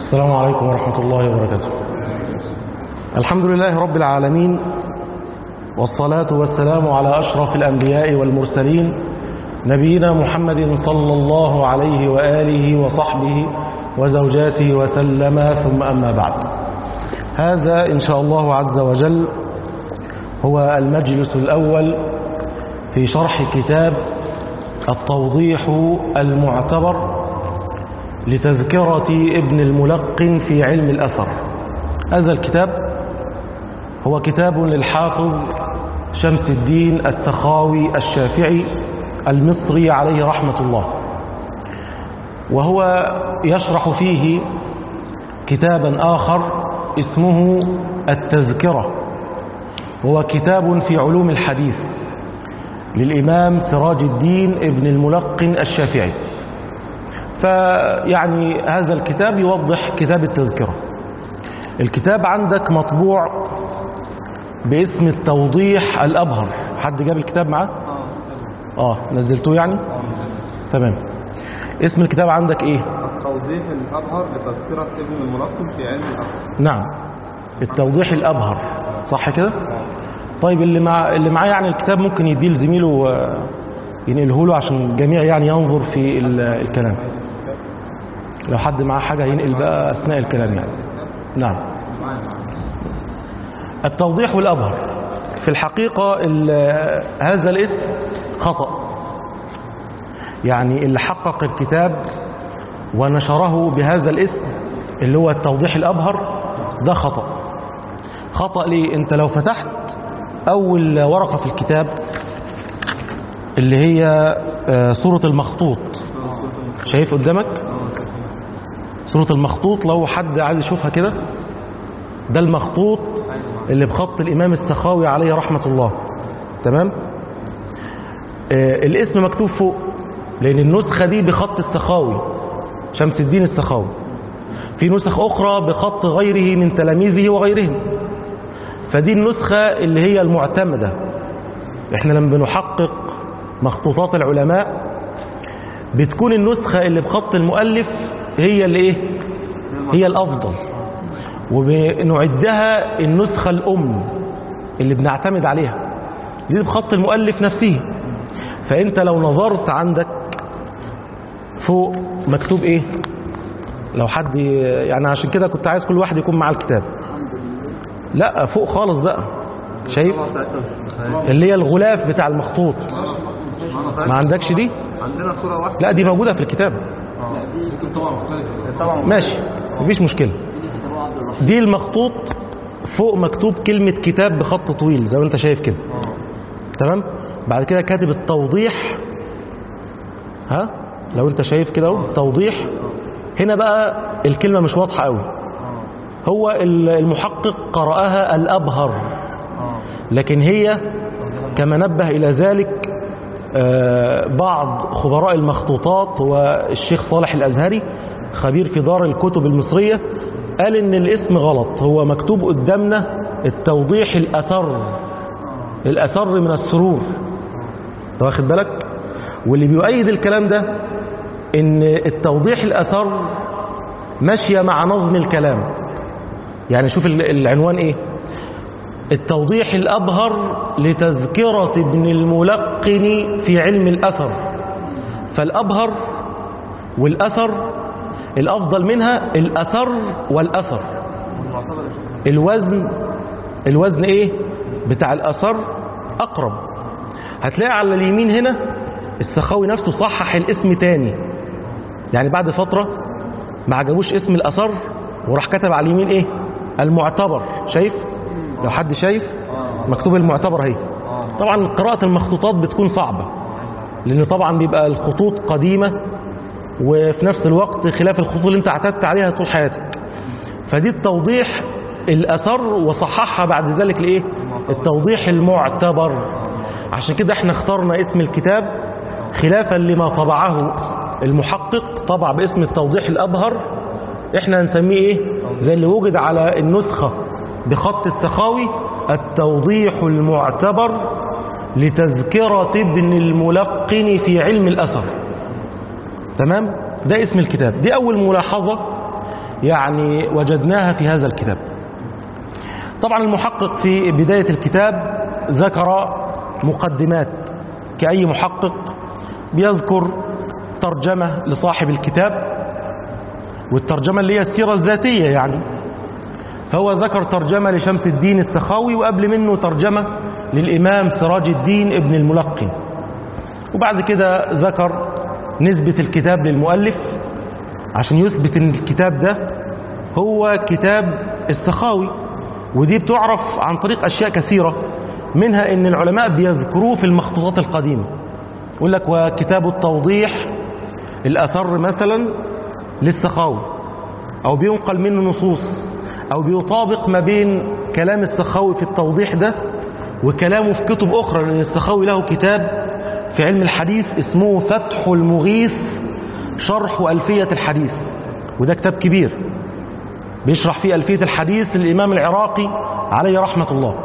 السلام عليكم ورحمة الله وبركاته الحمد لله رب العالمين والصلاة والسلام على أشرف الأنبياء والمرسلين نبينا محمد صلى الله عليه وآله وصحبه وزوجاته وسلم ثم أما بعد هذا إن شاء الله عز وجل هو المجلس الأول في شرح كتاب التوضيح المعتبر لتذكرة ابن الملقن في علم الأثر هذا الكتاب هو كتاب للحافظ شمس الدين السخاوي الشافعي المصري عليه رحمة الله وهو يشرح فيه كتابا آخر اسمه التذكرة هو كتاب في علوم الحديث للإمام سراج الدين ابن الملقن الشافعي فيعني هذا الكتاب يوضح كتاب التذكرة الكتاب عندك مطبوع باسم التوضيح الأبهر حد جاب الكتاب معاه؟ اه نزلتوه يعني؟ تمام اسم الكتاب عندك ايه؟ التوضيح الأظهر لتذكرة ابن الملقن في علم الأثر نعم التوضيح الأبهر صح كده؟ طيب اللي مع اللي معاه يعني الكتاب ممكن يديه لزميله آه، ينقله له عشان الجميع يعني ينظر في ال- الكلام لو حد معاه حاجة ينقل بقى أثناء الكلام يعني نعم التوضيح والأبهر في الحقيقة ال- هذا الاسم خطأ يعني اللي حقق الكتاب ونشره بهذا الاسم اللي هو التوضيح الأبهر ده خطأ خطأ ليه انت لو فتحت أول ورقة في الكتاب اللي هي آه، سورة المخطوط شايف قدامك سورة المخطوط لو حد عايز يشوفها كده ده المخطوط اللي بخط الإمام السخاوي عليه رحمة الله تمام آه، الاسم مكتوب فوق لأن النسخة دي بخط السخاوي شمس الدين السخاوي في نسخ أخرى بخط غيره من تلاميذه وغيرهم فدي النسخة اللي هي المعتمدة احنا لما بنحقق مخطوطات العلماء بتكون النسخة اللي بخط المؤلف هي اللي ايه هي الأفضل وبنعدها النسخة الأم اللي بنعتمد عليها دي بخط المؤلف نفسه فأنت لو نظرت عندك فوق مكتوب ايه لو حد يعني عشان كده كنت عايز كل واحد يكون معاه الكتاب لا فوق خالص بقى شايف اللي هي الغلاف بتاع المخطوط ما عندكش دي عندنا صورة واحدة لا دي موجودة في الكتاب ممكن طبعا مختلفة طبعا ماشي مفيش مشكلة دي المخطوط فوق مكتوب كلمة كتاب بخط طويل زي ما انت شايف كده تمام بعد كده كاتب التوضيح ها لو انت شايف كده اهو توضيح هنا بقى الكلمة مش واضحة قوي هو ال- المحقق قرأها الأبهر لكن هي كما نبه إلى ذلك آه، بعض خبراء المخطوطات والشيخ صالح الأزهري خبير في دار الكتب المصرية قال إن الاسم غلط هو مكتوب قدامنا التوضيح الأثر الأثر من السرور أنت واخد بالك واللي بيؤيد الكلام ده إن التوضيح الأثر ماشية مع نظم الكلام يعني شوف ال- العنوان إيه التوضيح الأبهر لتذكرة ابن الملقن في علم الأثر فالأبهر والأثر الأفضل منها الأثر والأثر الوزن الوزن إيه بتاع الأثر أقرب هتلاقي على اليمين هنا السخاوي نفسه صحح الاسم تاني يعني بعد فترة ما عجبوش اسم الأثر وراح كتب على اليمين إيه المعتبر شايف لو حد شايف مكتوب المعتبر اهي طبعا قراءة المخطوطات بتكون صعبة لأن طبعا بيبقى الخطوط قديمة وفي نفس الوقت خلاف الخطوط اللي انت اعتدت عليها طول حياتك فدي التوضيح الأثر وصححها بعد ذلك لإيه التوضيح المعتبر عشان كده احنا اخترنا اسم الكتاب خلافا لما طبعه المحقق طبع باسم التوضيح الأبهر احنا هنسميه ايه زي اللي وجد على النسخة بخط السخاوي التوضيح المعتبر لتذكرة ابن الملقن في علم الأثر تمام ده اسم الكتاب دي أول ملاحظة يعني وجدناها في هذا الكتاب طبعا المحقق في بداية الكتاب ذكر مقدمات كأي محقق بيذكر ترجمة لصاحب الكتاب والترجمة اللي هي السيرة الذاتية يعني فهو ذكر ترجمة لشمس الدين السخاوي وقبل منه ترجمة للإمام سراج الدين ابن الملقن وبعد كده ذكر نسبة الكتاب للمؤلف عشان يثبت ان الكتاب ده هو كتاب السخاوي ودي بتعرف عن طريق أشياء كثيرة منها ان العلماء بيذكروه في المخطوطات القديمة يقول لك وكتاب التوضيح الأثر مثلا للسخاوي أو بينقل منه نصوص أو بيطابق ما بين كلام السخاوي في التوضيح ده وكلامه في كتب أخرى لأن السخاوي له كتاب في علم الحديث اسمه فتح المغيث شرح ألفية الحديث وده كتاب كبير بيشرح فيه ألفية الحديث للإمام العراقي عليه رحمة الله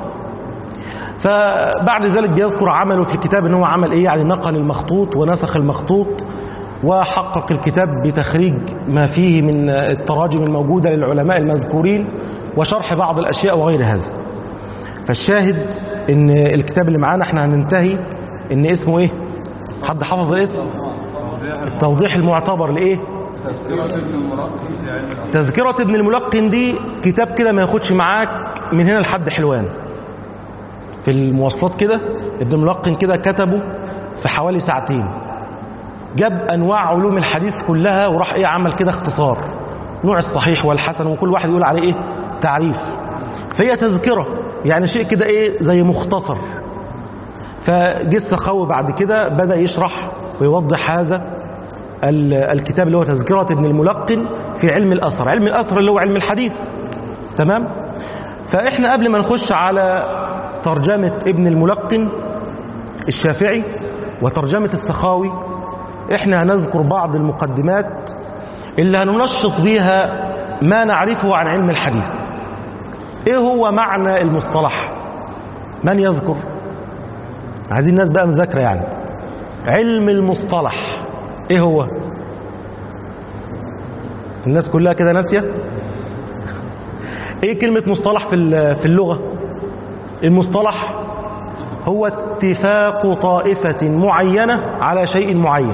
فبعد ذلك بيذكر عمله في الكتاب ان هو عمل ايه يعني نقل المخطوط ونسخ المخطوط وحقق الكتاب بتخريج ما فيه من التراجم الموجودة للعلماء المذكورين وشرح بعض الأشياء وغير هذا فالشاهد ان الكتاب اللي معانا احنا هننتهي ان اسمه ايه حد حفظ الاسم التوضيح المعتبر لايه تذكرة ابن المرقي في علم الأصول تذكرة ابن الملقن دي كتاب كده ما ياخدش معاك من هنا لحد حلوان في المواصلات كده ابن الملقن كده كتبه في حوالي ساعتين جاب انواع علوم الحديث كلها وراح ايه عمل كده اختصار نوع الصحيح والحسن وكل واحد يقول عليه ايه تعريف فهي تذكرة يعني شيء كده ايه زي مختصر فجه السخاوي بعد كده بدأ يشرح ويوضح هذا ال- الكتاب اللي هو تذكرة ابن الملقن في علم الأثر علم الأثر اللي هو علم الحديث تمام فإحنا قبل ما نخش على ترجمة ابن الملقن الشافعي وترجمة السخاوي إحنا هنذكر بعض المقدمات اللي هننشط بيها ما نعرفه عن علم الحديث إيه هو معنى المصطلح من يذكر عايزين الناس بقى مذاكرة يعني علم المصطلح ايه هو الناس كلها كده ناسية ايه كلمة مصطلح في ال- في اللغة المصطلح هو اتفاق طائفة معينة على شيء معين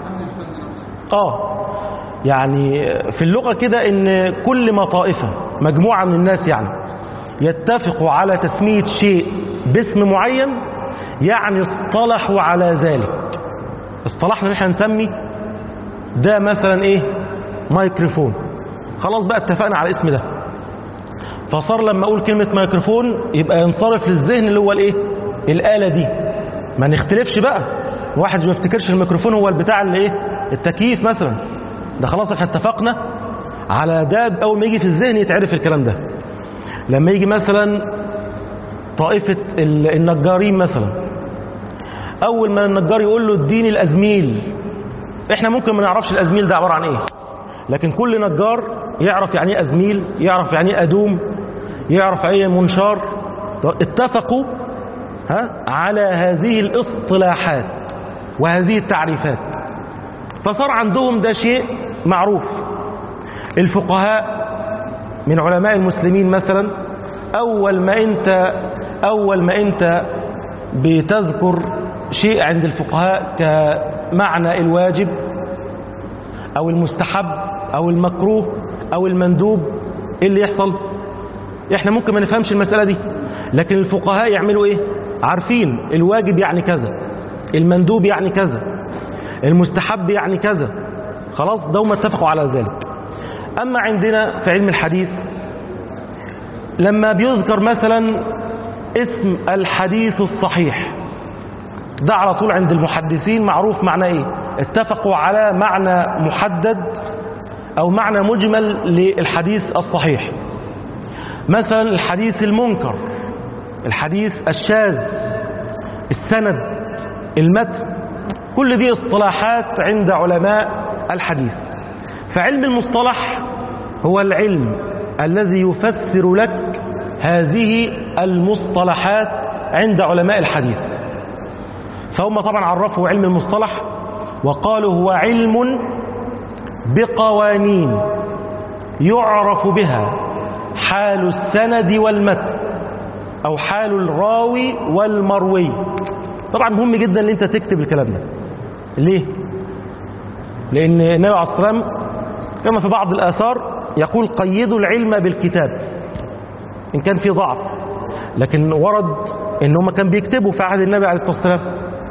اه يعني في اللغة كده ان كل ما طائفة مجموعة من الناس يعني يتفقوا على تسمية شيء باسم معين يعني اصطلحوا على ذلك اصطلحنا ان احنا نسمي ده مثلا ايه مايكروفون خلاص بقى اتفقنا على الاسم ده فصار لما اقول كلمة ميكروفون يبقى ينصرف للذهن اللي هو الايه الآلة دي ما نختلفش بقى واحد ما يفتكرش الميكروفون هو البتاع اللي ايه التكييف مثلا ده خلاص احنا اتفقنا على ده اول ما يجي في الذهن يتعرف الكلام ده لما يجي مثلا طائفة ال- النجارين مثلا اول ما النجار يقول له اديني الازميل احنا ممكن ما نعرفش الازميل ده عبارة عن ايه لكن كل نجار يعرف يعني ايه ازميل يعرف يعني ايه ادوم يعرف يعني ايه منشار اتفقوا ها على هذه الاصطلاحات وهذه التعريفات فصار عندهم ده شيء معروف الفقهاء من علماء المسلمين مثلا اول ما انت اول ما انت بتذكر شيء عند الفقهاء كمعنى الواجب او المستحب او المكروه او المندوب ايه اللي يحصل احنا ممكن ما نفهمش المسألة دي لكن الفقهاء يعملوا ايه عارفين الواجب يعني كذا المندوب يعني كذا المستحب يعني كذا خلاص ده هم اتفقوا على ذلك اما عندنا في علم الحديث لما بيذكر مثلا اسم الحديث الصحيح ده على طول عند المحدثين معروف معناه ايه اتفقوا على معنى محدد او معنى مجمل للحديث الصحيح مثلا الحديث المنكر الحديث الشاذ السند المتن كل دي اصطلاحات عند علماء الحديث فعلم المصطلح هو العلم الذي يفسر لك هذه المصطلحات عند علماء الحديث فهم طبعا عرفوا علم المصطلح وقالوا هو علم بقوانين يعرف بها حال السند والمتن أو حال الراوي والمروي طبعا مهم جدا ان انت تكتب الكلام ده ليه لان النبي عليه الصلاه والسلام كما في بعض الاثار يقول قيدوا العلم بالكتاب ان كان في ضعف لكن ورد ان هم كان بيكتبوا في عهد النبي عليه الصلاه والسلام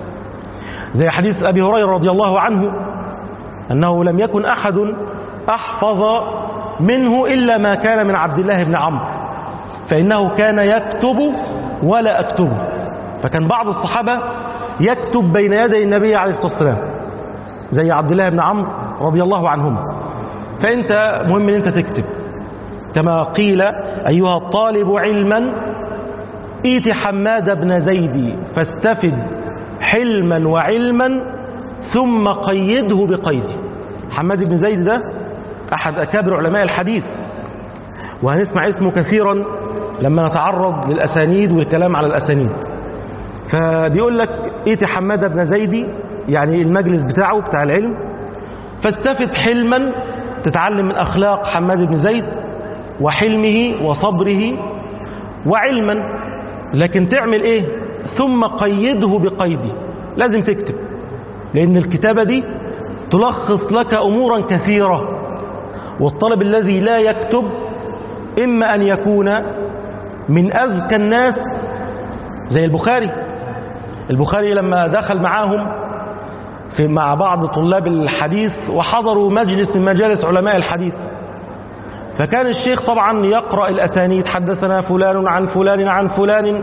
زي حديث ابي هريره رضي الله عنه انه لم يكن احد احفظ منه الا ما كان من عبد الله بن عمرو فانه كان يكتب ولا اكتبه فكان بعض الصحابه يكتب بين يدي النبي عليه الصلاه والسلام زي عبد الله بن عمرو رضي الله عنهما فانت مهم ان انت تكتب كما قيل ايها الطالب علما ايت حماد بن زيد فاستفد حلما وعلما ثم قيده بقيد حماد بن زيد ده احد اكابر علماء الحديث وهنسمع اسمه كثيرا لما نتعرض للاسانيد والكلام على الاسانيد فبيقول لك ايت حماد بن زيد يعني المجلس بتاعه بتاع العلم فاستفد حلما تتعلم من اخلاق حماد بن زيد وحلمه وصبره وعلما لكن تعمل ايه ثم قيده بقيدي لازم تكتب لان الكتابة دي تلخص لك امورا كثيرة والطالب الذي لا يكتب اما ان يكون من اذكى الناس زي البخاري البخاري لما دخل معاهم في مع بعض طلاب الحديث وحضروا مجلس من مجالس علماء الحديث فكان الشيخ طبعا يقرأ الأسانيد حدثنا فلان عن فلان عن فلان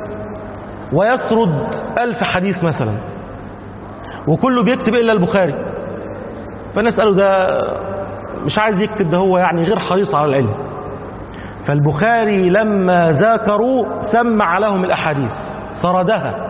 ويسرد ألف حديث مثلا وكله بيكتب إلا البخاري فنسأله ده مش عايز يكتب ده هو يعني غير حريص على العلم فالبخاري لما ذاكروا سمع لهم الأحاديث سردها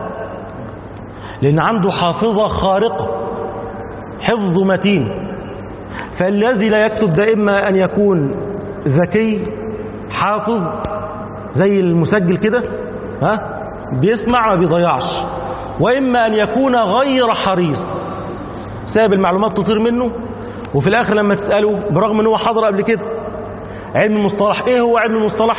لأن عنده حافظة خارقة حفظ متين فالذي لا يكتب ده إما أن يكون ذكي حافظ زي المسجل كده ها بيسمع ما بيضيعش وإما أن يكون غير حريص ساب المعلومات تطير منه وفي الآخر لما تسأله برغم أنه حضر قبل كده علم المصطلح إيه هو علم المصطلح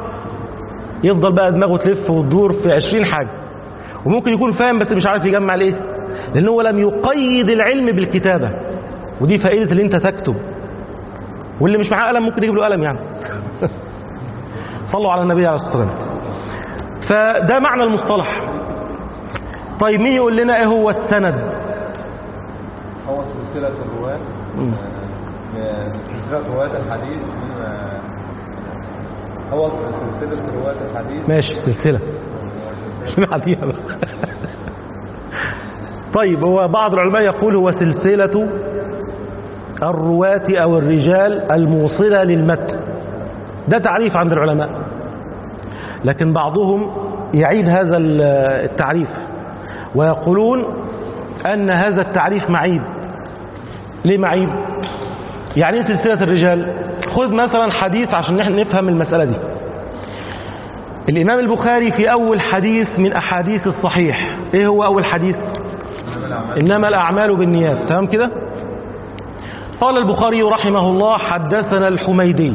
يفضل بقى دماغه تلف وتدور في عشرين حاجة وممكن يكون فاهم بس مش عارف يجمع الايه لأنه هو لم يقيد العلم بالكتابة ودي فائدة اللي انت تكتب واللي مش معاه قلم ممكن يجيب له قلم يعني صلوا على النبي عليه الصلاة والسلام فده معنى المصطلح طيب مين يقول لنا ايه هو السند هو سلسلة الرواة مم. آه، سلسلة رواة الحديث من آه، هو سلسلة رواة الحديث ماشي سلسلة مش نعديها بقى طيب هو بعض العلماء يقول هو سلسلة الرواة أو الرجال الموصلة للمتن ده تعريف عند العلماء لكن بعضهم يعيد هذا التعريف ويقولون أن هذا التعريف معيب ليه معيب؟ يعني ايه سلسلة الرجال خذ مثلا حديث عشان نحن نفهم المسألة دي الإمام البخاري في أول حديث من أحاديث الصحيح إيه هو أول حديث إنما الأعمال بالنيات تمام كده قال البخاري رحمه الله حدثنا الحميدي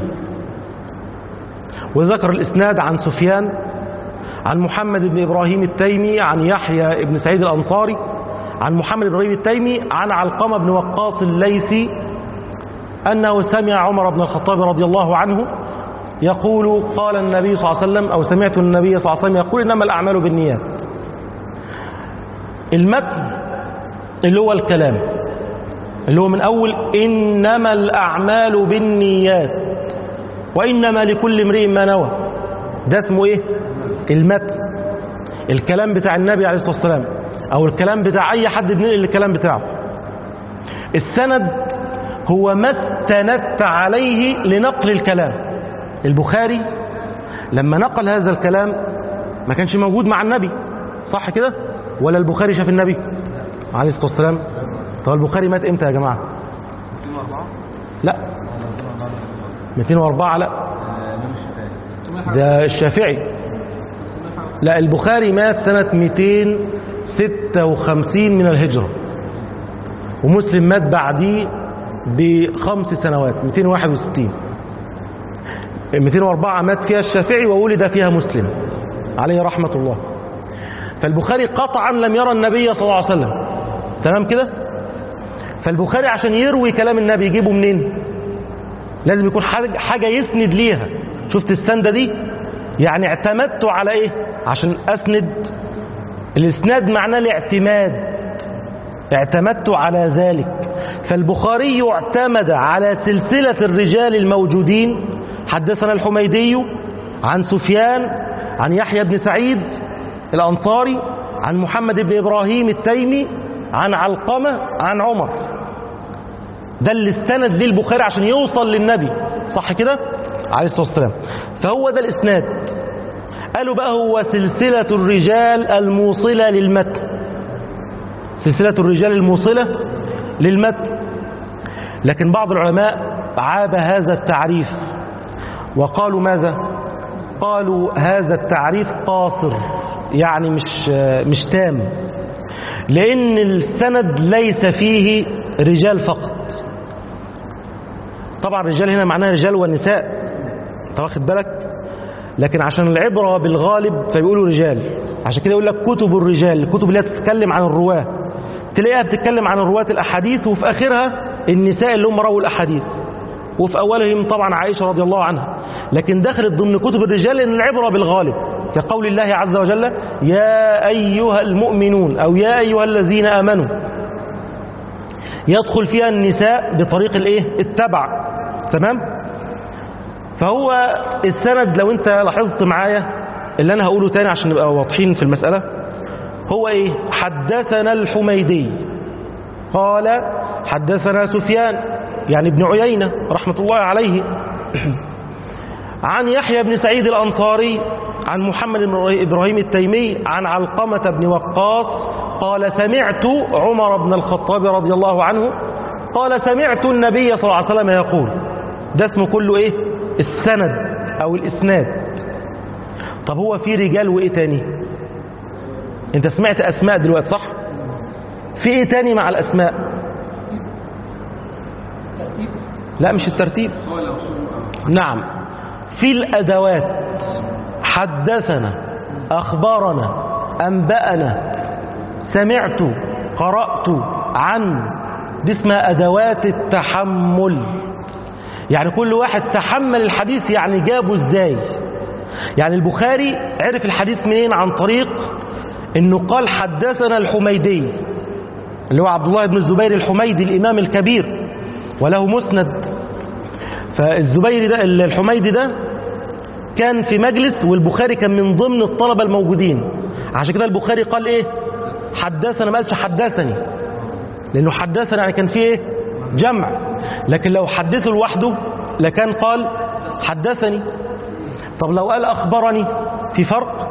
وذكر الإسناد عن سفيان عن محمد بن إبراهيم التيمي عن يحيى بن سعيد الأنصاري عن محمد بن إبراهيم التيمي عن علقمة بن وقاص الليثي أنه سمع عمر بن الخطاب رضي الله عنه يقول قال النبي صلى الله عليه وسلم أو سمعت النبي صلى الله عليه وسلم يقول إنما الأعمال بالنيات المتن اللي هو الكلام اللي هو من أول إنما الأعمال بالنيات وإنما لكل امرئ ما نوى ده اسمه إيه المتن الكلام بتاع النبي عليه الصلاة والسلام أو الكلام بتاع أي حد بننقل الكلام بتاعه السند هو ما استندت عليه لنقل الكلام البخاري لما نقل هذا الكلام ما كانش موجود مع النبي صح كده ولا البخاري شاف النبي عليه الصلاة والسلام طب البخاري مات امتى يا جماعة 204 لا 204 لا ده الشافعي لا البخاري مات سنة 256 من الهجرة ومسلم مات بعديه بخمس سنوات 261 204 مات فيها الشافعي وولد فيها مسلم عليه رحمة الله فالبخاري قطعا لم يرى النبي صلى الله عليه وسلم تمام كده فالبخاري عشان يروي كلام النبي يجيبه منين لازم يكون حاجة حاجة يسند ليها شفت السندة دي يعني اعتمدت على ايه عشان اسند الاسناد معناه الاعتماد اعتمدت على ذلك فالبخاري اعتمد على سلسلة الرجال الموجودين حدثنا الحميدي عن سفيان عن يحيى بن سعيد الأنصاري عن محمد بن إبراهيم التيمي عن علقمة عن عمر ده اللي استند ليه البخاري عشان يوصل للنبي صح كده عليه الصلاة والسلام فهو ده الإسناد قالوا بقى هو سلسلة الرجال الموصلة للمتن سلسلة الرجال الموصلة للمتن لكن بعض العلماء عاب هذا التعريف وقالوا ماذا قالوا هذا التعريف قاصر يعني مش مش تام لأن السند ليس فيه رجال فقط طبعا الرجال هنا معناه رجال ونساء انت واخد بالك لكن عشان العبرة بالغالب فبيقولوا رجال عشان كده يقول لك كتب الرجال الكتب اللي بتتكلم عن الرواة تلاقيها بتتكلم عن رواة الأحاديث وفي آخرها النساء اللي هم رووا الأحاديث وفي أولهم طبعا عائشة رضي الله عنها لكن دخلت ضمن كتب الرجال لأن العبرة بالغالب كقول الله عز وجل يا أيها المؤمنون أو يا أيها الذين آمنوا يدخل فيها النساء بطريق الايه التبع تمام فهو السند لو انت لاحظت معايا اللي انا هقوله تاني عشان نبقى واضحين في المسألة هو ايه حدثنا الحميدي قال حدثنا سفيان يعني ابن عيينة رحمة الله عليه عن يحيى بن سعيد الأنصاري عن محمد بن إبراهيم التيمي عن علقمة بن وقاص قال سمعت عمر بن الخطاب رضي الله عنه قال سمعت النبي صلى الله عليه وسلم يقول ده اسمه كله ايه السند او الاسناد طب هو في رجال وايه تاني انت سمعت اسماء دلوقتي صح في ايه تاني مع الاسماء لا مش الترتيب نعم في الادوات حدثنا اخبرنا انبانا سمعت قرات عن دي اسمها ادوات التحمل يعني كل واحد تحمل الحديث يعني جابه ازاي يعني البخاري عرف الحديث منين عن طريق انه قال حدثنا الحميدي اللي هو عبد الله بن الزبير الحميدي الامام الكبير وله مسند فالزبير ده الحميدي ده كان في مجلس والبخاري كان من ضمن الطلبه الموجودين عشان كده البخاري قال ايه حدثنا ما قالش حدثني لانه حدثنا يعني كان فيه ايه جمع لكن لو حدثه لوحده لكان قال حدثني طب لو قال أخبرني في فرق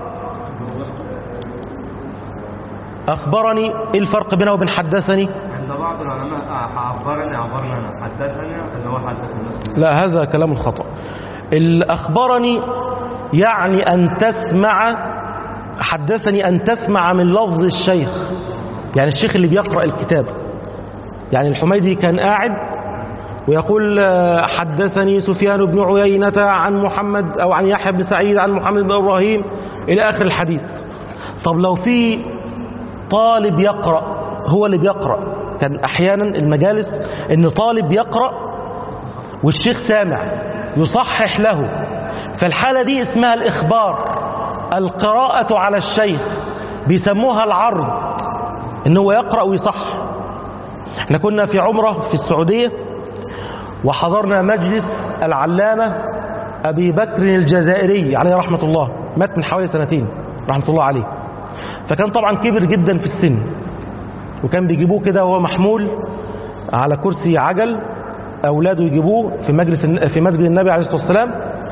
أخبرني إيه الفرق بينه وبين حدثني عند بعض العلماء أخبرني أخبرنا أنا حدثني اللي هو حدثني لا هذا كلام الخطأ الأخبرني يعني أن تسمع حدثني أن تسمع من لفظ الشيخ يعني الشيخ اللي بيقرأ الكتاب يعني الحميدي كان قاعد ويقول حدثني سفيان بن عيينة عن محمد أو عن يحيى بن سعيد عن محمد بن إبراهيم إلى آخر الحديث طب لو في طالب يقرأ هو اللي بيقرأ كان أحيانا المجالس إن طالب يقرأ والشيخ سامع يصحح له فالحالة دي اسمها الإخبار القراءة على الشيخ بيسموها العرض إن هو يقرأ ويصحح احنا كنا في عمرة في السعودية وحضرنا مجلس العلامة أبي بكر الجزائري عليه رحمة الله مات من حوالي سنتين رحمة الله عليه فكان طبعا كبر جدا في السن وكان بيجيبوه كده وهو محمول على كرسي عجل أولاده يجيبوه في مجلس في مسجد النبي عليه الصلاة والسلام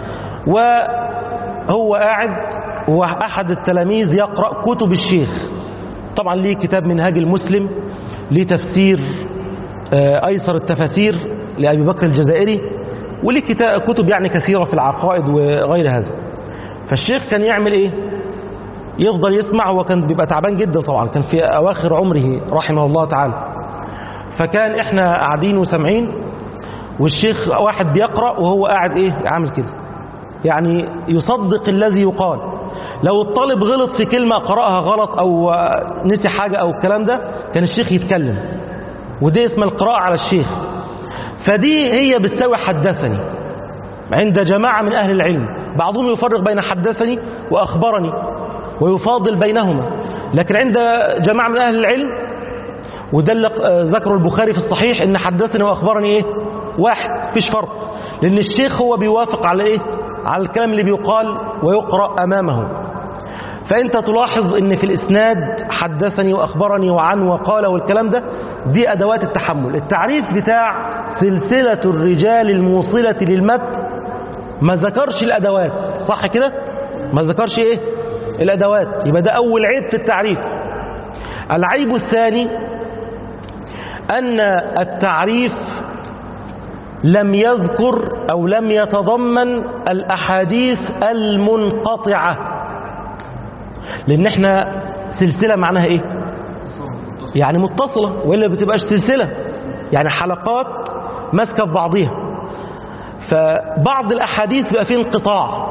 وهو قاعد وأحد التلاميذ يقرأ كتب الشيخ طبعا ليه كتاب منهاج المسلم ليه تفسير أيسر التفاسير لأبي بكر الجزائري وليه كتاب كتب يعني كثيرة في العقائد وغير هذا فالشيخ كان يعمل إيه يفضل يسمع هو كان بيبقى تعبان جدا طبعا كان في أواخر عمره رحمه الله تعالى فكان إحنا قاعدين وسامعين والشيخ واحد بيقرأ وهو قاعد إيه عامل كده يعني يصدق الذي يقال لو الطالب غلط في كلمة قرأها غلط أو نسي حاجة أو الكلام ده كان الشيخ يتكلم ودي اسم القراءة على الشيخ فدي هي بتساوي حدثني عند جماعة من أهل العلم بعضهم يفرق بين حدثني وأخبرني ويفاضل بينهما لكن عند جماعة من أهل العلم وده اللي ذكره البخاري في الصحيح ان حدثني واخبرني ايه واحد مفيش فرق لان الشيخ هو بيوافق على ايه على الكلام اللي بيقال ويقرا امامه فانت تلاحظ ان في الاسناد حدثني واخبرني وعن وقال والكلام ده دي ادوات التحمل التعريف بتاع سلسله الرجال الموصله للمتن ما ذكرش الادوات صح كده ما ذكرش ايه الادوات يبقى ده اول عيب في التعريف العيب الثاني أن التعريف لم يذكر أو لم يتضمن الأحاديث المنقطعة لأن احنا سلسلة معناها إيه يعني متصلة وإلا بتبقاش سلسلة يعني حلقات ماسكة في بعضيها فبعض الأحاديث بقى فيه انقطاع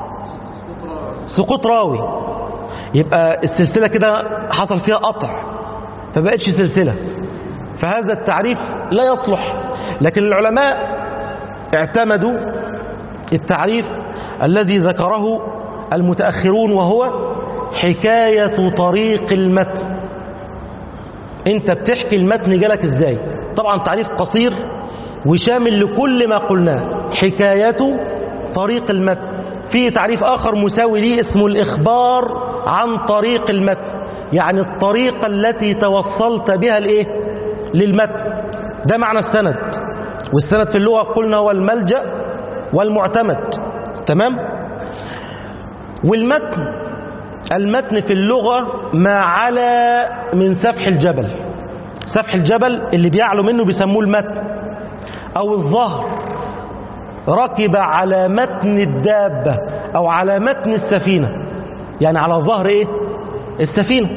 سقوط راوي يبقى السلسلة كده حصل فيها قطع فبقتش سلسلة فهذا التعريف لا يصلح لكن العلماء اعتمدوا التعريف الذي ذكره المتأخرون وهو حكاية طريق المتن انت بتحكي المتن جالك ازاي طبعا تعريف قصير وشامل لكل ما قلناه حكاية طريق المتن في تعريف آخر مساوي ليه اسمه الإخبار عن طريق المتن يعني الطريقة التي توصلت بها الايه للمتن ده معنى السند والسند في اللغة قلنا هو الملجأ والمعتمد تمام والمتن المتن في اللغة ما على من سفح الجبل سفح الجبل اللي بيعلو منه بيسموه المتن أو الظهر ركب على متن الدابة أو على متن السفينة يعني على ظهر إيه السفينة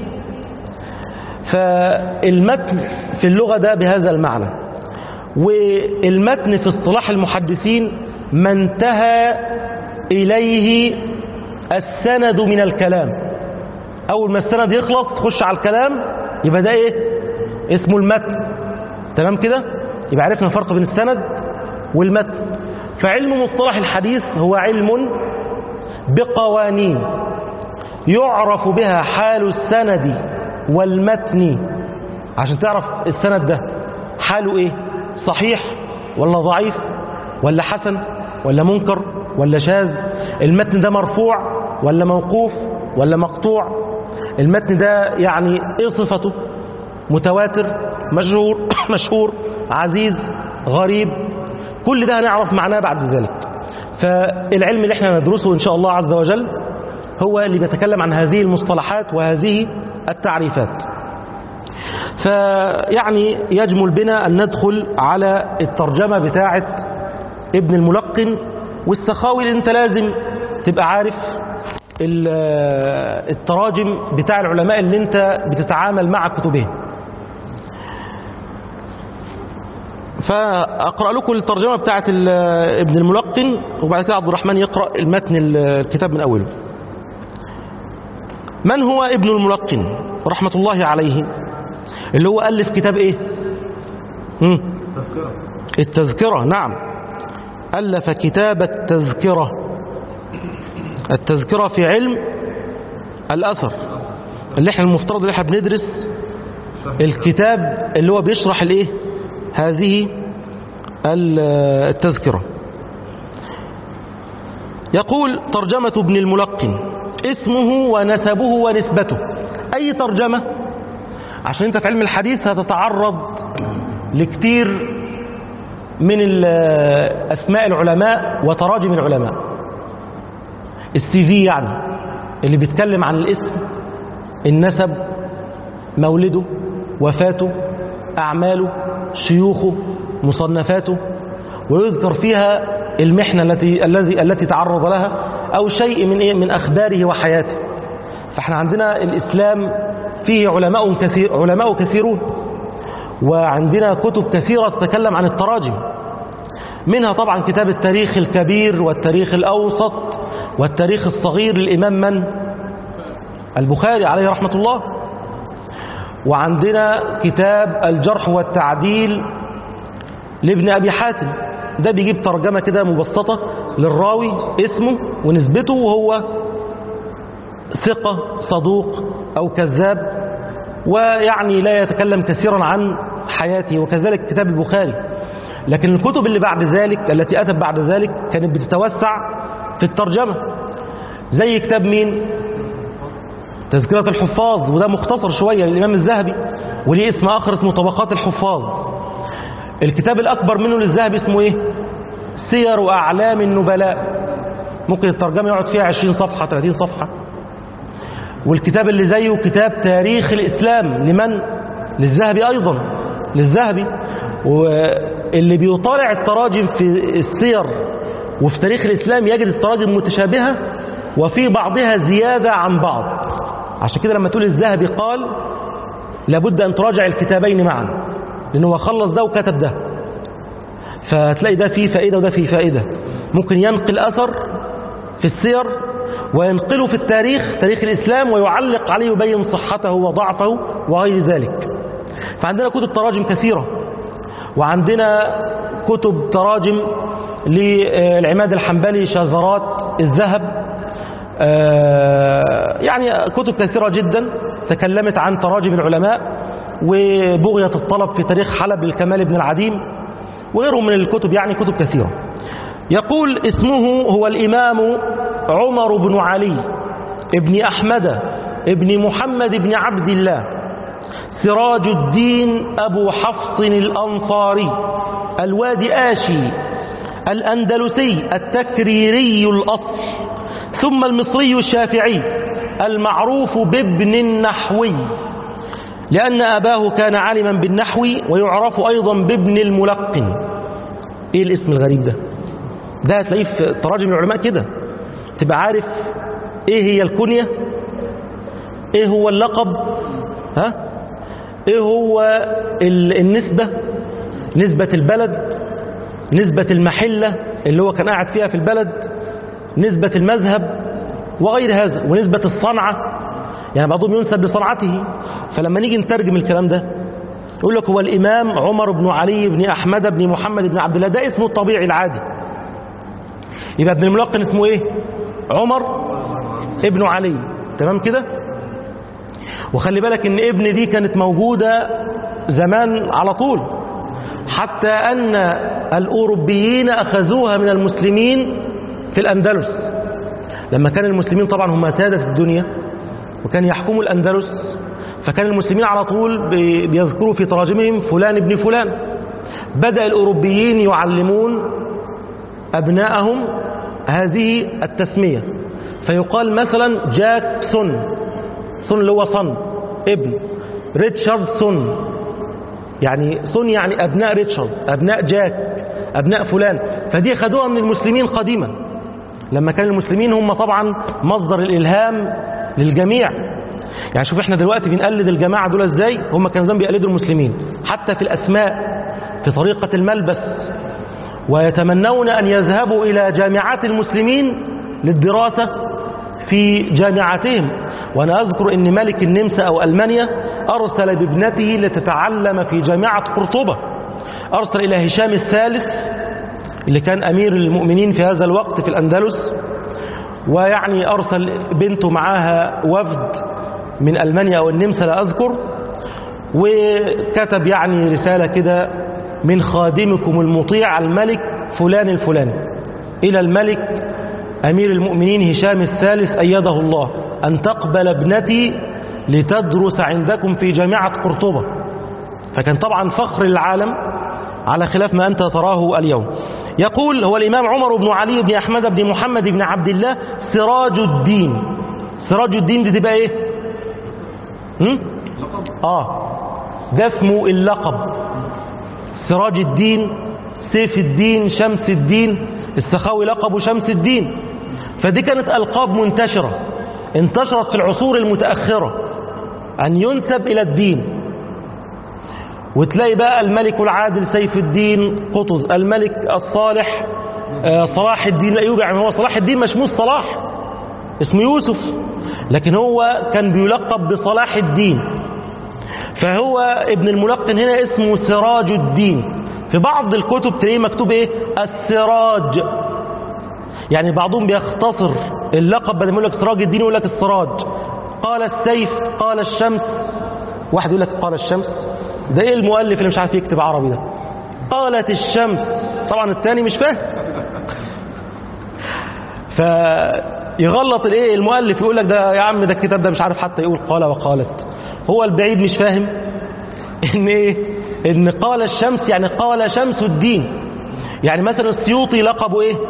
فالمتن في اللغة ده بهذا المعنى والمتن في اصطلاح المحدثين ما انتهى إليه السند من الكلام أول ما السند يخلص تخش على الكلام يبقى ده إيه اسمه المتن تمام كده يبقى عرفنا الفرق بين السند والمتن فعلم مصطلح الحديث هو علم بقوانين يعرف بها حال السند والمتن عشان تعرف السند ده حاله ايه صحيح ولا ضعيف ولا حسن ولا منكر ولا شاذ المتن ده مرفوع ولا موقوف ولا مقطوع المتن ده يعني ايه صفته متواتر مشهور مشهور عزيز غريب كل ده هنعرف معناه بعد ذلك فالعلم اللي احنا ندرسه ان شاء الله عز وجل هو اللي بيتكلم عن هذه المصطلحات وهذه التعريفات فيعني يجمل بنا أن ندخل على الترجمة بتاعة ابن الملقن والسخاوي اللي انت لازم تبقى عارف التراجم بتاع العلماء اللي انت بتتعامل مع كتبهم فأقرأ لكم الترجمة بتاعة ابن الملقن وبعد كده عبد الرحمن يقرأ المتن الكتاب من أوله من هو ابن الملقن رحمة الله عليه اللي هو ألف كتاب إيه مم. تذكرة التذكرة نعم ألف كتاب التذكرة التذكرة في علم الأثر اللي احنا المفترض اللي احنا بندرس الكتاب اللي هو بيشرح الايه هذه التذكرة يقول ترجمة ابن الملقن اسمه ونسبه ونسبته أي ترجمة عشان انت في علم الحديث هتتعرض لكتير من أسماء العلماء وتراجم العلماء السي في يعني اللي بيتكلم عن الاسم النسب مولده وفاته أعماله شيوخه مصنفاته ويذكر فيها المحنة التي الذي التي تعرض لها أو شيء من إيه من أخباره وحياته فاحنا عندنا الإسلام فيه علماء كثير علماء كثيرون وعندنا كتب كثيرة تتكلم عن التراجم منها طبعا كتاب التاريخ الكبير والتاريخ الأوسط والتاريخ الصغير للإمام من؟ البخاري عليه رحمة الله وعندنا كتاب الجرح والتعديل لابن أبي حاتم ده بيجيب ترجمة كده مبسطة للراوي اسمه ونسبته وهو ثقة صدوق أو كذاب ويعني لا يتكلم كثيرا عن حياته وكذلك كتاب البخاري لكن الكتب اللي بعد ذلك التي أتت بعد ذلك كانت بتتوسع في الترجمة زي كتاب مين تذكرة الحفاظ وده مختصر شوية للإمام الذهبي وليه اسم آخر اسمه طبقات الحفاظ الكتاب الأكبر منه للذهبي اسمه إيه سير أعلام النبلاء ممكن الترجمة يقعد فيها 20 صفحة 30 صفحة والكتاب اللي زيه كتاب تاريخ الإسلام لمن للذهبي أيضا للذهبي واللي بيطالع التراجم في السير وفي تاريخ الإسلام يجد التراجم متشابهة وفي بعضها زيادة عن بعض عشان كده لما تقول الذهبي قال لابد أن تراجع الكتابين معا لأنه هو خلص ده وكتب ده فتلاقي ده فيه فائدة وده فيه فائدة ممكن ينقل أثر في السير وينقله في التاريخ تاريخ الإسلام ويعلق عليه ويبين صحته وضعفه وغير ذلك فعندنا كتب تراجم كثيرة وعندنا كتب تراجم للعماد الحنبلي شذرات الذهب يعني كتب كثيرة جدا تكلمت عن تراجم العلماء وبغية الطلب في تاريخ حلب للكمال بن العديم وغيره من الكتب يعني كتب كثيرة يقول اسمه هو الإمام عمر بن علي ابن أحمد ابن محمد بن عبد الله سراج الدين أبو حفص الأنصاري الوادي آشي الأندلسي التكريري الأصل ثم المصري الشافعي المعروف بابن النحوي لأن أباه كان عالما بالنحو ويعرف أيضا بابن الملقن إيه الاسم الغريب ده ده هتلاقيه في تراجم العلماء كده تبقى عارف إيه هي الكنية إيه هو اللقب ها إيه هو النسبة نسبة البلد نسبة المحلة اللي هو كان قاعد فيها في البلد نسبة المذهب وغير هذا ونسبة الصنعة يعني بعضهم ينسب بصنعته فلما نيجي نترجم الكلام ده يقول لك هو الإمام عمر بن علي بن أحمد بن محمد بن عبد الله ده اسمه الطبيعي العادي يبقى ابن الملقن اسمه ايه عمر ابن علي تمام كده وخلي بالك ان ابن دي كانت موجودة زمان على طول حتى أن الأوروبيين أخذوها من المسلمين في الأندلس لما كان المسلمين طبعا هم سادة الدنيا وكان يحكموا الأندلس فكان المسلمين على طول بيذكروا في تراجمهم فلان ابن فلان بدأ الأوروبيين يعلمون أبناءهم هذه التسمية فيقال مثلا جاكسون سون اللي هو صن ابن ريتشارد سون يعني سون يعني أبناء ريتشارد أبناء جاك أبناء فلان فدي خدوها من المسلمين قديما لما كان المسلمين هم طبعا مصدر الإلهام للجميع يعني شوف احنا دلوقتي بنقلد الجماعة دول ازاي هم كانوا زمان بيقلدوا المسلمين حتى في الأسماء في طريقة الملبس ويتمنون أن يذهبوا إلى جامعات المسلمين للدراسة في جامعاتهم وأنا أذكر أن ملك النمسا أو ألمانيا أرسل بابنته لتتعلم في جامعة قرطبة أرسل إلى هشام الثالث اللي كان أمير المؤمنين في هذا الوقت في الأندلس ويعني أرسل بنته معاها وفد من ألمانيا أو النمسا لا أذكر وكتب يعني رسالة كده من خادمكم المطيع الملك فلان الفلاني إلى الملك أمير المؤمنين هشام الثالث أيده الله أن تقبل ابنتي لتدرس عندكم في جامعة قرطبة فكان طبعا فخر العالم على خلاف ما أنت تراه اليوم يقول هو الإمام عمر بن علي بن أحمد بن محمد بن عبد الله سراج الدين سراج الدين دي تبقى إيه هم؟ آه ده اسمه اللقب سراج الدين سيف الدين شمس الدين السخاوي لقبه شمس الدين فدي كانت ألقاب منتشرة انتشرت في العصور المتأخرة أن ينسب إلى الدين وتلاقي بقى الملك العادل سيف الدين قطز الملك الصالح آه، صلاح الدين الايوبي يعني هو صلاح الدين مش مش صلاح اسمه يوسف لكن هو كان بيلقب بصلاح الدين فهو ابن الملقن هنا اسمه سراج الدين في بعض الكتب تلاقيه مكتوب ايه السراج يعني بعضهم بيختصر اللقب بدل ما يقول لك سراج الدين يقول لك السراج قال السيف قال الشمس واحد يقول لك قال الشمس ده ايه المؤلف اللي مش عارف يكتب عربي ده قالت الشمس طبعا الثاني مش فاهم فيغلط الايه المؤلف يقول لك ده يا عم ده الكتاب ده مش عارف حتى يقول قال وقالت هو البعيد مش فاهم ان ايه ان قال الشمس يعني قال شمس الدين يعني مثلا السيوطي لقبه ايه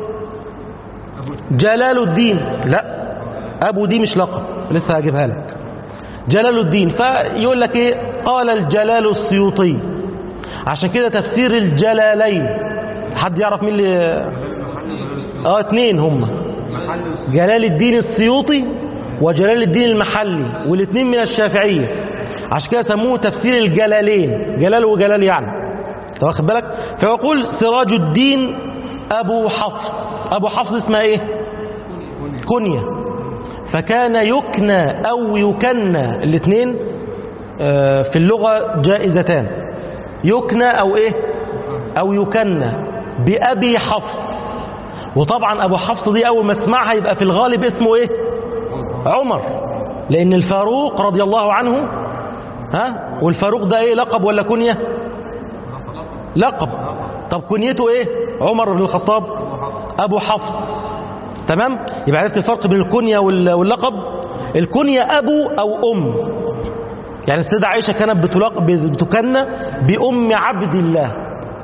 جلال الدين لا ابو دي مش لقب لسه هجيبها لك جلال الدين فيقول لك ايه قال الجلال السيوطي عشان كده تفسير الجلالين حد يعرف مين اللي اه اتنين هم جلال الدين السيوطي وجلال الدين المحلي والاثنين من الشافعية عشان كده سموه تفسير الجلالين جلال وجلال يعني انت واخد بالك فيقول سراج الدين ابو حفص ابو حفص اسمها ايه كنية فكان يكنى او يكنى الاثنين آه، في اللغة جائزتان يكنى او ايه او يكنى بأبي حفص وطبعا ابو حفص دي اول ما اسمعها يبقى في الغالب اسمه ايه عمر لان الفاروق رضي الله عنه ها والفاروق ده ايه لقب ولا كنية لقب طب كنيته ايه عمر بن الخطاب ابو حفص تمام يبقى عرفت الفرق بين الكنية وال- واللقب الكنية ابو او ام يعني السيدة عائشة كانت بتلقب بتكنى بأم عبد الله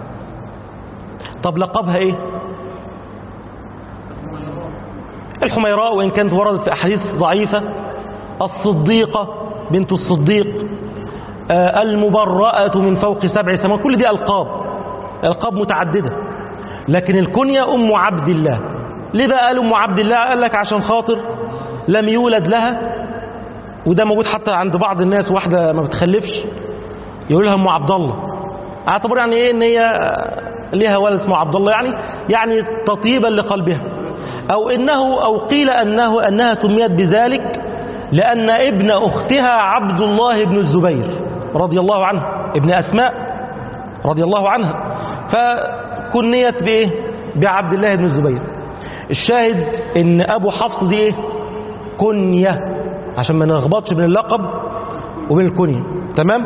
طب لقبها ايه الحميراء وإن كانت وردت في أحاديث ضعيفة الصديقة بنت الصديق آه، المبرأة من فوق سبع سماوات كل دي ألقاب ألقاب متعددة لكن الكنية أم عبد الله ليه بقى قال أم عبد الله قال لك عشان خاطر لم يولد لها وده موجود حتى عند بعض الناس واحدة ما بتخلفش يقول لها أم عبد الله اعتبر يعني ايه ان هي ليها ولد اسمه عبد الله يعني يعني تطيبا لقلبها او انه او قيل انه انها سميت بذلك لان ابن اختها عبد الله بن الزبير رضي الله عنه ابن اسماء رضي الله عنها فكنيت بايه بعبد الله بن الزبير الشاهد ان ابو حفص دي ايه كنيه عشان ما نلخبطش بين اللقب وبين الكنيه تمام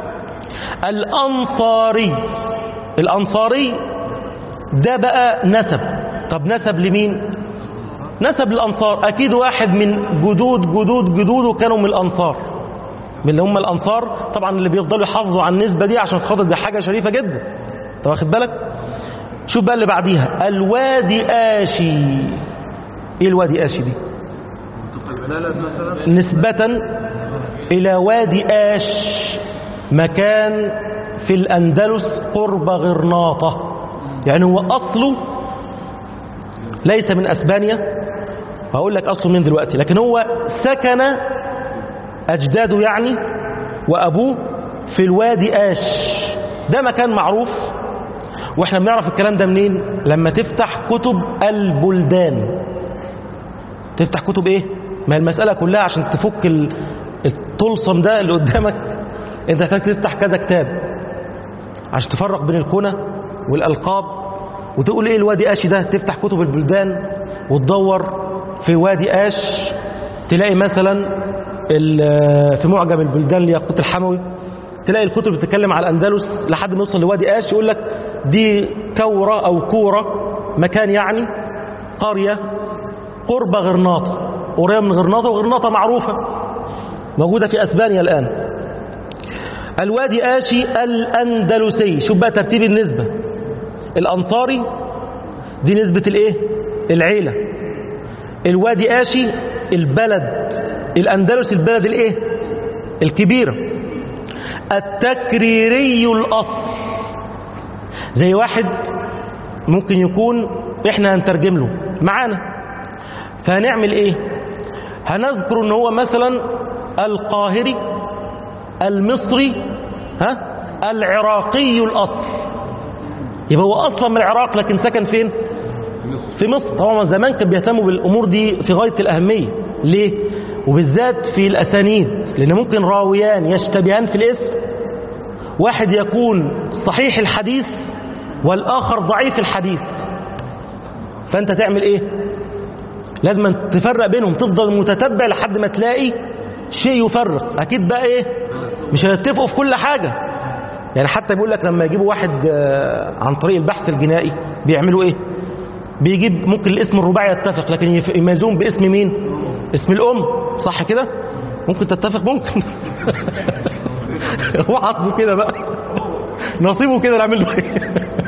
الأنصاري الأنصاري ده بقى نسب طب نسب لمين نسب للأنصار أكيد واحد من جدود جدود جدوده كانوا من الأنصار من اللي هم الأنصار طبعا اللي بيفضلوا يحافظوا على النسبة دي عشان خاطر دي حاجة شريفة جدا انت واخد بالك شوف بقى اللي بعديها الوادي آشي ايه الوادي آشي دي نسبة إلى وادي آش مكان في الأندلس قرب غرناطة يعني هو أصله ليس من أسبانيا هقول لك أصله من دلوقتي لكن هو سكن أجداده يعني وأبوه في الوادي آش ده مكان معروف واحنا بنعرف الكلام ده منين لما تفتح كتب البلدان تفتح كتب ايه ما المسألة كلها عشان تفك ال- الطلسم ده اللي قدامك انت محتاج تفتح كذا كتاب عشان تفرق بين الكنى والألقاب وتقول ايه الوادي آشي ده تفتح كتب البلدان وتدور في وادي آش تلاقي مثلا ال- في معجم البلدان لياقوت الحموي تلاقي الكتب بتتكلم على الأندلس لحد ما يوصل لوادي آش يقول لك دي كورة أو كورة مكان يعني قرية قرب غرناطة قريبة من غرناطة وغرناطة معروفة موجودة في أسبانيا الآن الوادي آشي الأندلسي شوف بقى ترتيب النسبة الأنصاري دي نسبة الإيه العيلة الوادي آشي البلد الأندلس البلد الإيه الكبيرة التكريري الأصل زي واحد ممكن يكون احنا هنترجم له معانا فهنعمل ايه هنذكر ان هو مثلا القاهري المصري ها العراقي الأصل يبقى هو أصلا من العراق لكن سكن فين في مصر طبعا زمان كان بيهتموا بالأمور دي في غاية الأهمية ليه وبالذات في الأسانيد لأن ممكن راويان يشتبهان في الاسم واحد يكون صحيح الحديث والآخر ضعيف الحديث فأنت تعمل إيه لازم تفرق بينهم تفضل متتبع لحد ما تلاقي شيء يفرق أكيد بقى إيه مش هيتفقوا في كل حاجة يعني حتى بيقول لك لما يجيبوا واحد آه، عن طريق البحث الجنائي بيعملوا إيه بيجيب ممكن الاسم الرباعي يتفق لكن يف- يميزون باسم مين اسم الأم صح كده ممكن تتفق ممكن هو حظه كده بقى نصيبه كده نعمل له ايه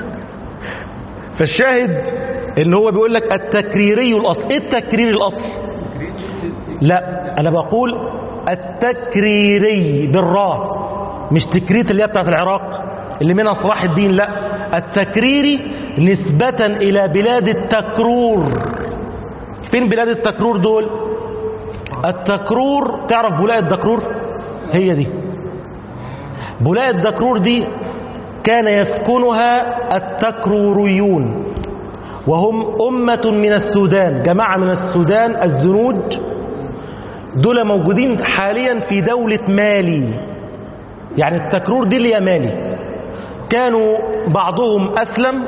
فالشاهد ان هو بيقول لك التكريري الاصل ايه التكرير الاصل لا انا بقول التكريري بالراء مش تكريت اللي هي بتاعت العراق اللي منها صلاح الدين لا التكريري نسبة الى بلاد التكرور فين بلاد التكرور دول التكرور تعرف بولاء الدكرور هي دي بولاء الدكرور دي كان يسكنها التكروريون وهم أمة من السودان جماعة من السودان الزنوج دول موجودين حاليا في دولة مالي يعني التكرور دي اللي هي مالي كانوا بعضهم أسلم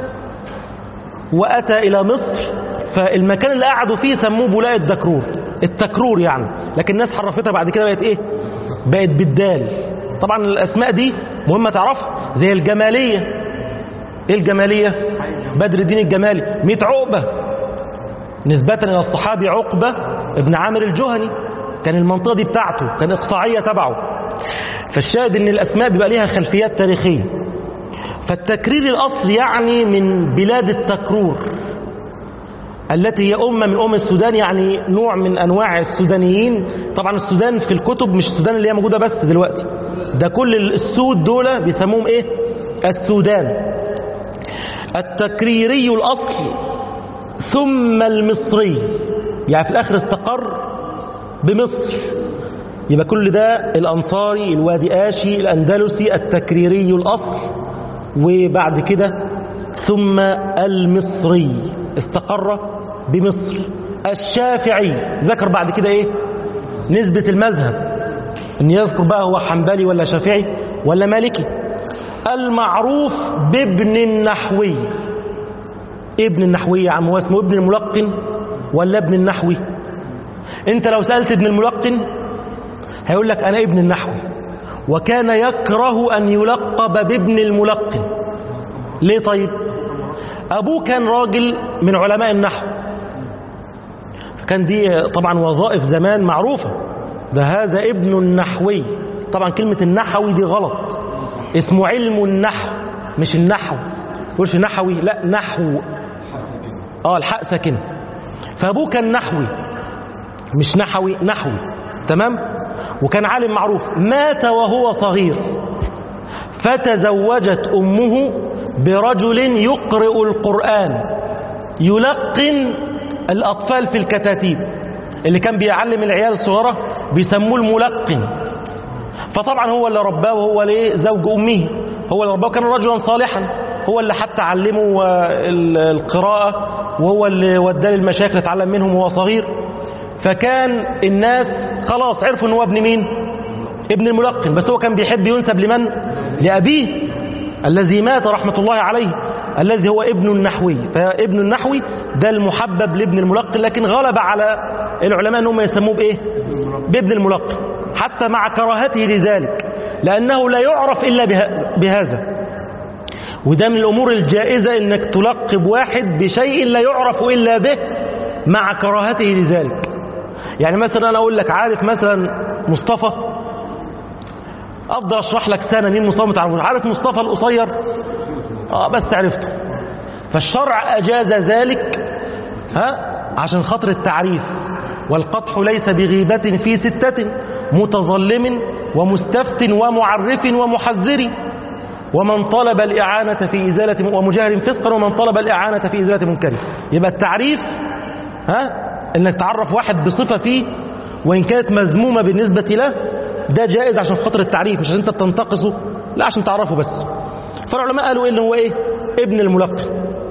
وأتى إلى مصر فالمكان اللي قعدوا فيه سموه بولاء الدكرور التكرور يعني لكن الناس حرفتها بعد كده بقت إيه بقت بالدال طبعا الأسماء دي مهمة تعرفها زي الجمالية إيه الجمالية بدر الدين الجمالي ميت عقبة نسبة إلى الصحابي عقبة ابن عامر الجهني كان المنطقة دي بتاعته كان إقطاعية تبعه فالشاهد إن الأسماء بيبقى ليها خلفيات تاريخية فالتكرير الأصل يعني من بلاد التكرور التي هي أمة من أم السودان يعني نوع من أنواع السودانيين طبعا السودان في الكتب مش السودان اللي هي موجودة بس دلوقتي ده كل السود دول بيسموهم إيه السودان التكريري الأصل ثم المصري يعني في الآخر استقر بمصر يبقى كل ده الأنصاري الوادي آشي الأندلسي التكريري الأصل وبعد كده ثم المصري استقر بمصر الشافعي ذكر بعد كده ايه نسبة المذهب ان يذكر بقى هو حنبلي ولا شافعي ولا مالكي المعروف بابن النحوي ابن النحوي يا عم هو اسمه ابن الملقن ولا ابن النحوي انت لو سألت ابن الملقن هيقول لك انا ابن النحوي وكان يكره ان يلقب بابن الملقن ليه طيب ابوه كان راجل من علماء النحو فكان دي طبعا وظائف زمان معروفة ده هذا ابن النحوي طبعا كلمة النحوي دي غلط اسمه علم النحو مش النحو تقولش نحوي لا نحو اه الحق ساكنه فابوه كان نحوي مش نحوي نحوي تمام وكان عالم معروف مات وهو صغير فتزوجت امه برجل يقرئ القران يلقن الاطفال في الكتاتيب اللي كان بيعلم العيال الصغيره بيسموه الملقن فطبعا هو اللي رباه وهو ليه زوج امه هو اللي رباه كان رجلا صالحا هو اللي حتى علمه القراءة وهو اللي وداه للمشايخ اللي اتعلم منهم وهو صغير فكان الناس خلاص عرفوا ان هو ابن مين ابن الملقن بس هو كان بيحب ينسب لمن لأبيه الذي مات رحمة الله عليه الذي هو ابن النحوي فابن النحوي ده المحبب لابن الملقن لكن غلب على العلماء انهم يسموه بايه بابن الملقن حتى مع كراهته لذلك لأنه لا يعرف إلا بهذا وده من الأمور الجائزة إنك تلقب واحد بشيء لا يعرف إلا به مع كراهته لذلك يعني مثلا أنا أقول لك عارف مثلا مصطفى أفضل أشرح لك سنة مين مصطفى متعرفون عارف مصطفى القصير آه بس عرفته فالشرع أجاز ذلك ها عشان خاطر التعريف والقطح ليس بغيبة في ستة متظلم ومستفت ومعرف ومحذر ومن طلب الإعانة في إزالة ومجاهر فسقا ومن طلب الإعانة في إزالة منكر يبقى التعريف ها انك تعرف واحد بصفة فيه وإن كانت مذمومة بالنسبة له ده جائز عشان خاطر التعريف مش عشان انت بتنتقصه لا عشان تعرفوا بس فالعلماء قالوا إيه اللي هو إيه ابن الملقن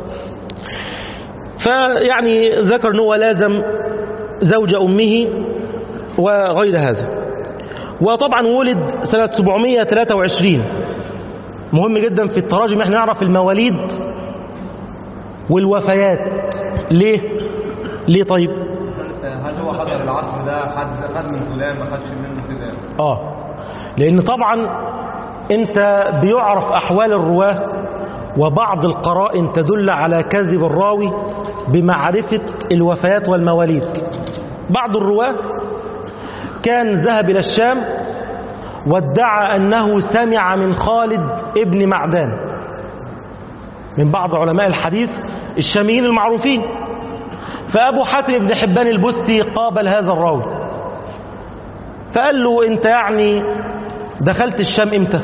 فيعني ذكر أنه هو لازم زوج أمه وغير هذا وطبعا ولد سنة 723 مهم جدا في التراجم احنا نعرف المواليد والوفيات ليه ليه طيب هل هو حضر العصر ده حد خد من فلان ما خدش منه كده اه لان طبعا انت بيعرف احوال الرواه وبعض القرائن تدل على كذب الراوي بمعرفة الوفيات والمواليد بعض الرواه كان ذهب إلى الشام وادعى أنه سمع من خالد ابن معدان من بعض علماء الحديث الشاميين المعروفين فأبو حاتم بن حبان البستي قابل هذا الراوي فقال له أنت يعني دخلت الشام إمتى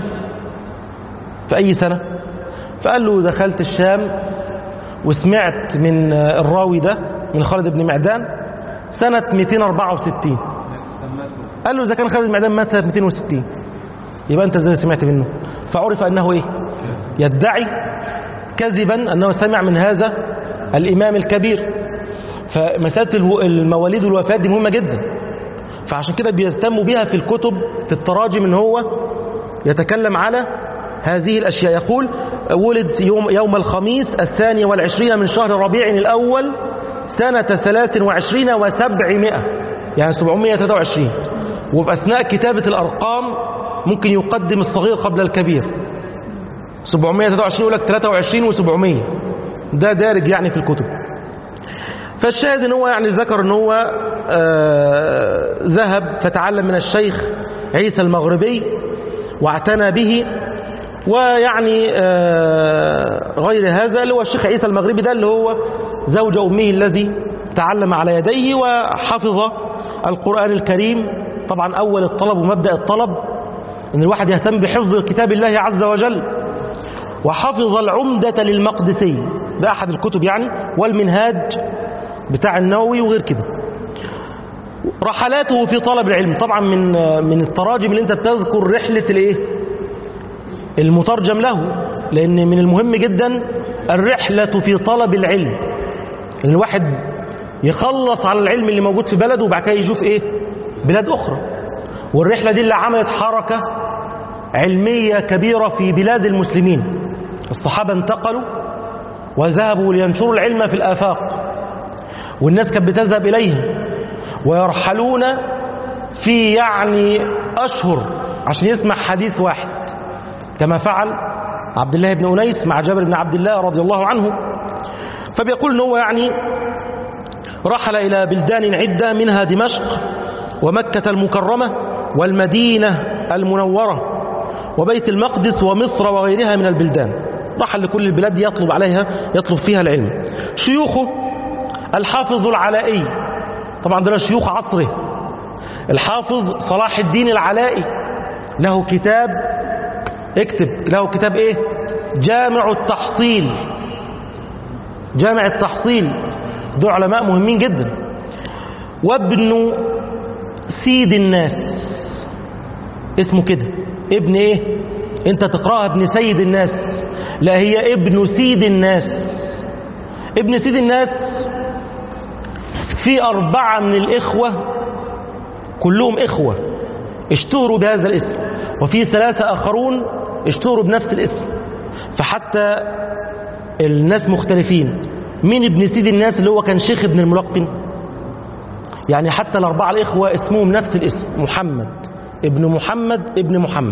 في أي سنة فقال له دخلت الشام وسمعت من الراوي ده من خالد بن معدان سنة 264 قال له إذا كان خالد بن معدان مات سنة 260 يبقى أنت ازاي سمعت منه فعرف أنه إيه يدعي كذبا أنه سمع من هذا الإمام الكبير فمسألة المواليد والوفيات دي مهمة جدا فعشان كده بيهتموا بها في الكتب في التراجم ان هو يتكلم على هذه الأشياء يقول ولد يوم, يوم الخميس الثاني والعشرين من شهر ربيع الأول سنة ثلاث وعشرين وسبعمائة يعني سبعمائة تدع وعشرين وفي أثناء كتابة الأرقام ممكن يقدم الصغير قبل الكبير 723 يقول لك 23 و700 ده دارج يعني في الكتب فالشاهد ان هو يعني ذكر ان هو آه ذهب فتعلم من الشيخ عيسى المغربي واعتنى به ويعني آه غير هذا اللي هو الشيخ عيسى المغربي ده اللي هو زوج أمه الذي تعلم على يديه وحفظ القرآن الكريم طبعا أول الطلب ومبدأ الطلب ان الواحد يهتم بحفظ كتاب الله عز وجل وحفظ العمدة للمقدسي ده أحد الكتب يعني والمنهاج بتاع النووي وغير كده رحلاته في طلب العلم طبعا من من التراجم اللي انت بتذكر رحلة الايه المترجم له لان من المهم جدا الرحلة في طلب العلم ان الواحد يخلص على العلم اللي موجود في بلده وبعد كده يشوف ايه بلاد اخرى والرحلة دي اللي عملت حركة علمية كبيرة في بلاد المسلمين الصحابة انتقلوا وذهبوا لينشروا العلم في الآفاق والناس كانت بتذهب إليهم ويرحلون في يعني أشهر عشان يسمع حديث واحد كما فعل عبد الله بن أنيس مع جابر بن عبد الله رضي الله عنه فبيقول أنه يعني رحل إلى بلدان عدة منها دمشق ومكة المكرمة والمدينة المنورة وبيت المقدس ومصر وغيرها من البلدان رحل لكل البلاد يطلب عليها يطلب فيها العلم شيوخه الحافظ العلائي طبعا ده شيوخ عصره الحافظ صلاح الدين العلائي له كتاب اكتب له كتاب ايه جامع التحصيل جامع التحصيل دول علماء مهمين جدا وابن سيد الناس اسمه كده ابن ايه انت تقراها ابن سيد الناس لا هي ابن سيد الناس ابن سيد الناس في أربعة من الإخوة كلهم إخوة اشتهروا بهذا الاسم وفي ثلاثة آخرون اشتهروا بنفس الاسم فحتى الناس مختلفين مين ابن سيد الناس اللي هو كان شيخ ابن الملقن يعني حتى الأربعة الإخوة اسمهم نفس الاسم محمد ابن محمد ابن محمد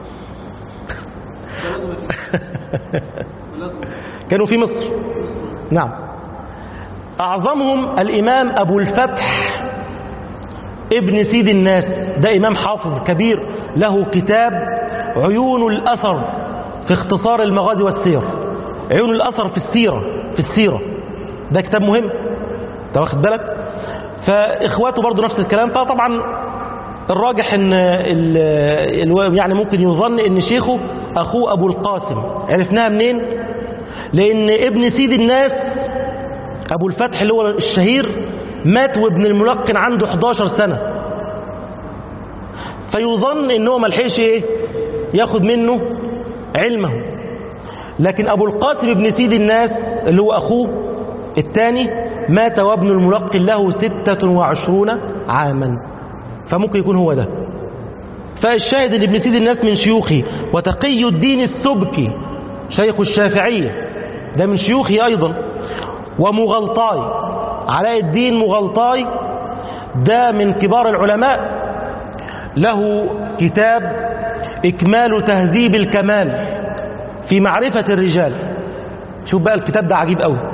كانوا في مصر نعم أعظمهم الإمام أبو الفتح ابن سيد الناس ده إمام حافظ كبير له كتاب عيون الأثر في اختصار المغازي والسير عيون الأثر في السيرة في السيرة ده كتاب مهم انت واخد بالك فإخواته برضو نفس الكلام فطبعا الراجح ان ال ال يعني ممكن يظن ان شيخه اخوه ابو القاسم عرفناها منين لان ابن سيد الناس ابو الفتح اللي هو الشهير مات وابن الملقن عنده 11 سنة فيظن ان هو ملحقش ايه ياخد منه علمه لكن أبو القاسم بن سيد الناس اللي هو أخوه الثاني مات وابن الملقن له ستة وعشرون عاما فممكن يكون هو ده فالشاهد ان ابن سيد الناس من شيوخه وتقي الدين السبكي شيخ الشافعية ده من شيوخه أيضا ومغلطاي علاء الدين مغلطاي ده من كبار العلماء له كتاب إكمال تهذيب الكمال في معرفة الرجال شوف بقى الكتاب ده عجيب قوي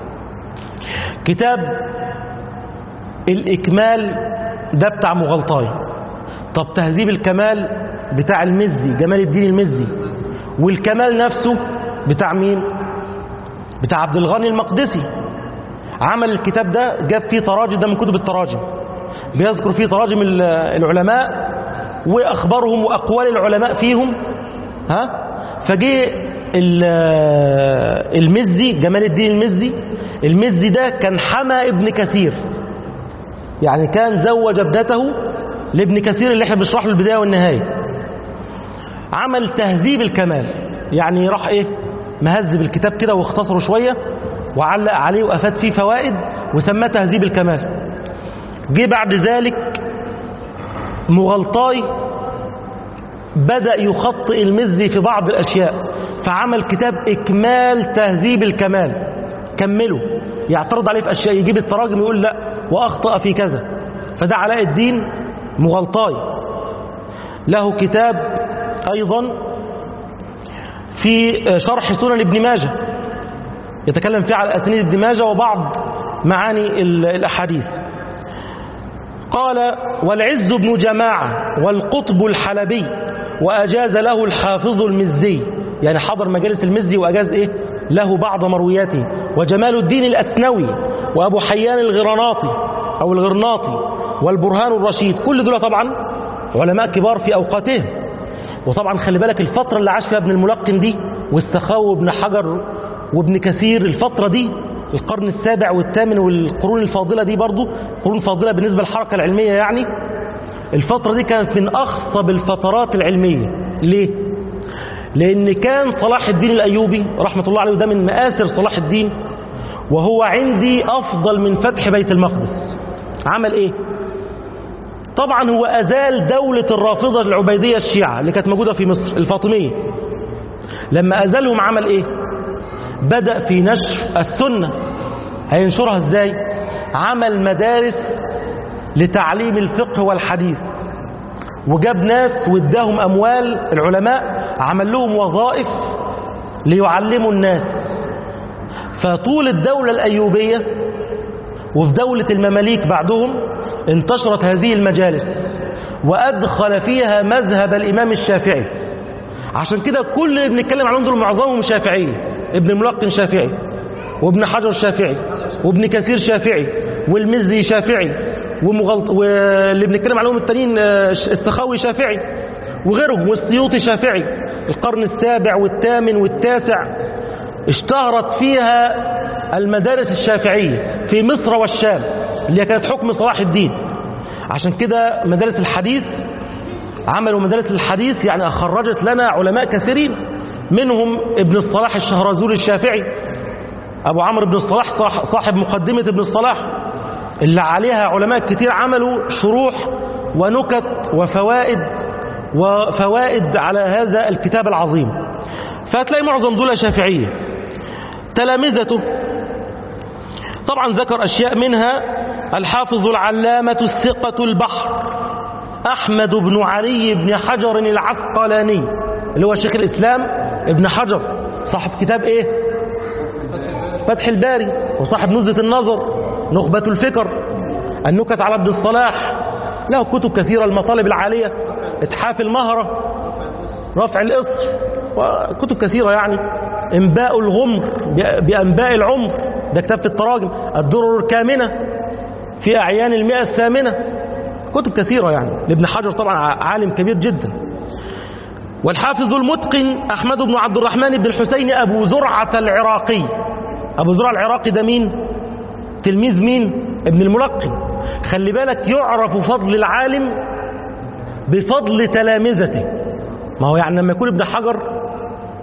كتاب الإكمال ده بتاع مغلطاي طب تهذيب الكمال بتاع المزي جمال الدين المزي والكمال نفسه بتاع مين بتاع عبد الغني المقدسي عمل الكتاب ده جاب فيه تراجم ده من كتب التراجم بيذكر فيه تراجم العلماء واخبارهم واقوال العلماء فيهم ها فجه المزي جمال الدين المزي المزي ده كان حمى ابن كثير يعني كان زوج ابنته لابن كثير اللي احنا بنشرح له البدايه والنهايه عمل تهذيب الكمال يعني راح ايه مهذب الكتاب كده واختصره شويه وعلق عليه وافاد فيه فوائد وسماه تهذيب الكمال جه بعد ذلك مغلطاي بدأ يخطئ المزي في بعض الأشياء فعمل كتاب إكمال تهذيب الكمال كمله يعترض عليه في أشياء يجيب التراجم يقول لا وأخطأ في كذا فده علاء الدين مغلطاي له كتاب أيضا في شرح سنن ابن ماجه يتكلم فيه على أسانيد ابن ماجه وبعض معاني الأحاديث قال والعز بن جماعة والقطب الحلبي وأجاز له الحافظ المزي يعني حضر مجالس المزي وأجاز إيه له بعض مروياته وجمال الدين الأثنوي وأبو حيان الغرناطي أو الغرناطي والبرهان الرشيد كل دول طبعا علماء كبار في أوقاتهم وطبعا خلي بالك الفترة اللي عاش فيها ابن الملقن دي والسخاوي وابن حجر وابن كثير الفترة دي القرن السابع والثامن والقرون الفاضلة دي برضو قرون فاضلة بالنسبة للحركة العلمية يعني الفترة دي كانت من أخصب الفترات العلمية ليه؟ لأن كان صلاح الدين الأيوبي رحمة الله عليه ده من مآثر صلاح الدين وهو عندي أفضل من فتح بيت المقدس عمل إيه؟ طبعا هو أزال دولة الرافضة العبيدية الشيعة اللي كانت موجودة في مصر الفاطمية لما أزالهم عمل إيه؟ بدأ في نشر السنة هينشرها ازاي عمل مدارس لتعليم الفقه والحديث وجاب ناس واداهم أموال العلماء عمل لهم وظائف ليعلموا الناس فطول الدولة الأيوبية وفي دولة المماليك بعدهم انتشرت هذه المجالس وأدخل فيها مذهب الإمام الشافعي عشان كده كل اللي بنتكلم عنهم دول معظمهم شافعية ابن الملقن شافعي وابن حجر شافعي وابن كثير شافعي والمزي شافعي ومغلط واللي بنتكلم عليهم التانيين السخاوي شافعي وغيرهم والسيوطي شافعي القرن السابع والثامن والتاسع اشتهرت فيها المدارس الشافعية في مصر والشام اللي كانت حكم صلاح الدين عشان كده مدارس الحديث عملوا مدارس الحديث يعني خرجت لنا علماء كثيرين منهم ابن الصلاح الشهرزوري الشافعي أبو عمرو بن الصلاح صاحب مقدمة ابن الصلاح اللي عليها علماء كتير عملوا شروح ونكت وفوائد وفوائد على هذا الكتاب العظيم فهتلاقي معظم دول شافعية تلامذته طبعا ذكر أشياء منها الحافظ العلامة الثقة البحر أحمد بن علي بن حجر العسقلاني اللي هو شيخ الإسلام ابن حجر صاحب كتاب إيه فتح الباري وصاحب نزة النظر نخبة الفكر النكت على ابن الصلاح له كتب كثيرة المطالب العالية اتحاف المهرة رفع الإصر وكتب كثيرة يعني انباء الغمر بأنباء العمر ده كتاب في التراجم الدرر الكامنة في أعيان المئة الثامنة كتب كثيرة يعني لابن حجر طبعا عالم كبير جدا والحافظ المتقن أحمد بن عبد الرحمن بن الحسين أبو زرعة العراقي أبو زرعة العراقي ده مين تلميذ مين ابن الملقن خلي بالك يعرف فضل العالم بفضل تلامذته ما هو يعني لما يكون ابن حجر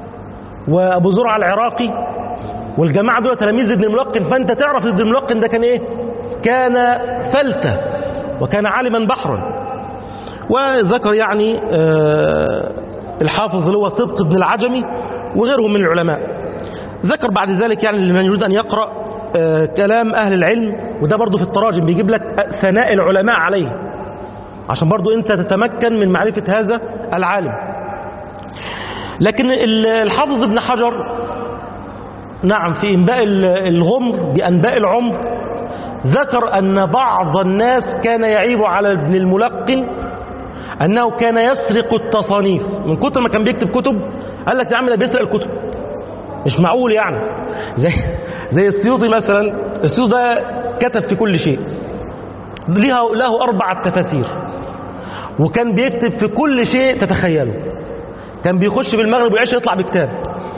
وابو زرعه العراقي والجماعه دول تلاميذ ابن الملقن فانت تعرف ابن الملقن ده كان ايه كان فلتة وكان عالما بحرا وذكر يعني آه، الحافظ اللي هو صدق بن العجمي وغيرهم من العلماء ذكر بعد ذلك يعني لمن يريد أن يقرأ آه، كلام أهل العلم وده برضه في التراجم بيجيب لك ثناء العلماء عليه عشان برضه أنت تتمكن من معرفة هذا العالم لكن ال- الحافظ ابن حجر نعم في إنباء ال- الغمر بأنباء العمر ذكر أن بعض الناس كان يعيب على ابن الملقن أنه كان يسرق التصانيف من كتر ما كان بيكتب كتب قال لك يا عم ده بيسرق الكتب مش معقول يعني زي زي السيوطي مثلا السيوطي ده كتب في كل شيء لها له أربعة تفاسير وكان بيكتب في كل شيء تتخيله كان بيخش بالمغرب ويعيش يطلع بكتاب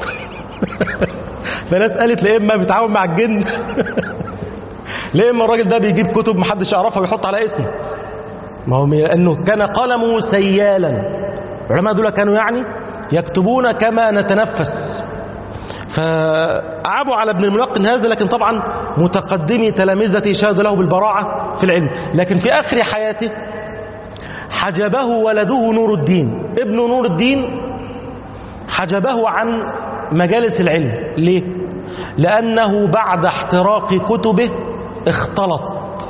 فناس قالت لا اما بيتعاون مع الجن لا اما الراجل ده بيجيب كتب محدش يعرفها ويحط على اسمه ما هو لانه كان قلمه سيالا العلماء دول كانوا يعني يكتبون كما نتنفس فعابوا على ابن الملقن هذا لكن طبعا متقدمي تلامذته شهد له بالبراعة في العلم لكن في آخر حياته حجبه ولده نور الدين ابن نور الدين حجبه عن مجالس العلم ليه؟ لأنه بعد احتراق كتبه اختلط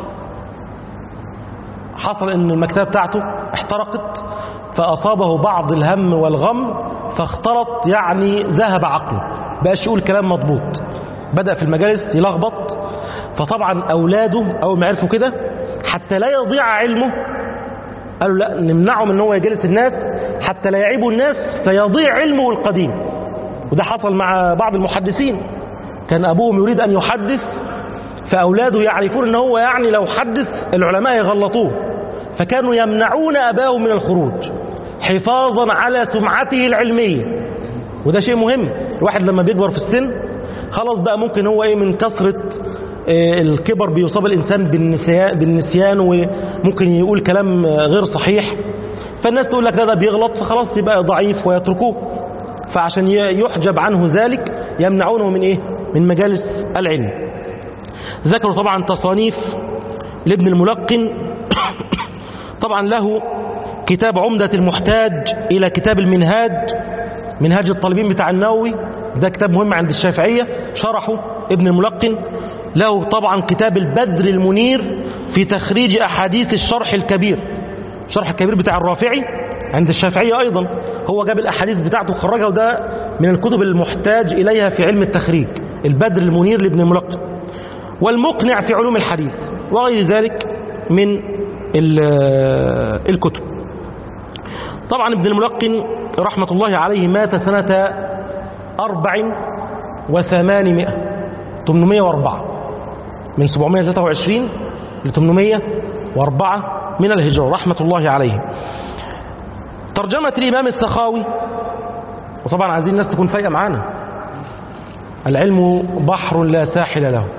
حصل ان المكتبة بتاعته احترقت فأصابه بعض الهم والغم فاختلط يعني ذهب عقله بقاش يقول كلام مضبوط بدأ في المجالس يلخبط فطبعا أولاده أول ما عرفوا كده حتى لا يضيع علمه قالوا لا نمنعه من ان هو يجلس الناس حتى لا يعيبوا الناس فيضيع علمه القديم وده حصل مع بعض المحدثين كان أبوهم يريد أن يحدث فأولاده يعرفون ان هو يعني لو حدث العلماء يغلطوه فكانوا يمنعون أباهم من الخروج حفاظا على سمعته العلمية وده شيء مهم الواحد لما بيكبر في السن خلاص بقى ممكن هو ايه من كثرة آه، الكبر بيصاب الإنسان بالنسيان, بالنسيان وممكن يقول كلام آه، غير صحيح فالناس تقول لك ده ده بيغلط فخلاص يبقى ضعيف ويتركوه فعشان ي- يحجب عنه ذلك يمنعونه من ايه من مجالس العلم ذكروا طبعا تصانيف لابن الملقن طبعا له كتاب عمدة المحتاج إلى كتاب المنهاج منهاج الطالبين بتاع النووي ده كتاب مهم عند الشافعية شرحه ابن الملقن له طبعا كتاب البدر المنير في تخريج أحاديث الشرح الكبير الشرح الكبير بتاع الرافعي عند الشافعية أيضا هو جاب الأحاديث بتاعته وخرجها وده من الكتب المحتاج إليها في علم التخريج البدر المنير لابن الملقن والمقنع في علوم الحديث وغير ذلك من ال- الكتب طبعا ابن الملقن رحمة الله عليه مات سنة أربع وثمانمائة 804 من 723 ل 804 من الهجرة رحمة الله عليه ترجمة الإمام السخاوي وطبعا عايزين الناس تكون فايقة معانا العلم بحر لا ساحل له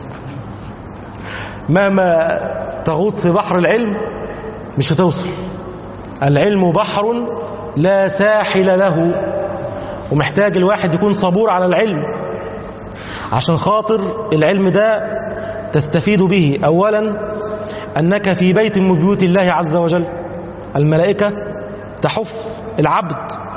مهما تغوط في بحر العلم مش هتوصل العلم بحر لا ساحل له ومحتاج الواحد يكون صبور على العلم عشان خاطر العلم ده تستفيد به أولا أنك في بيت من بيوت الله عز وجل الملائكة تحف العبد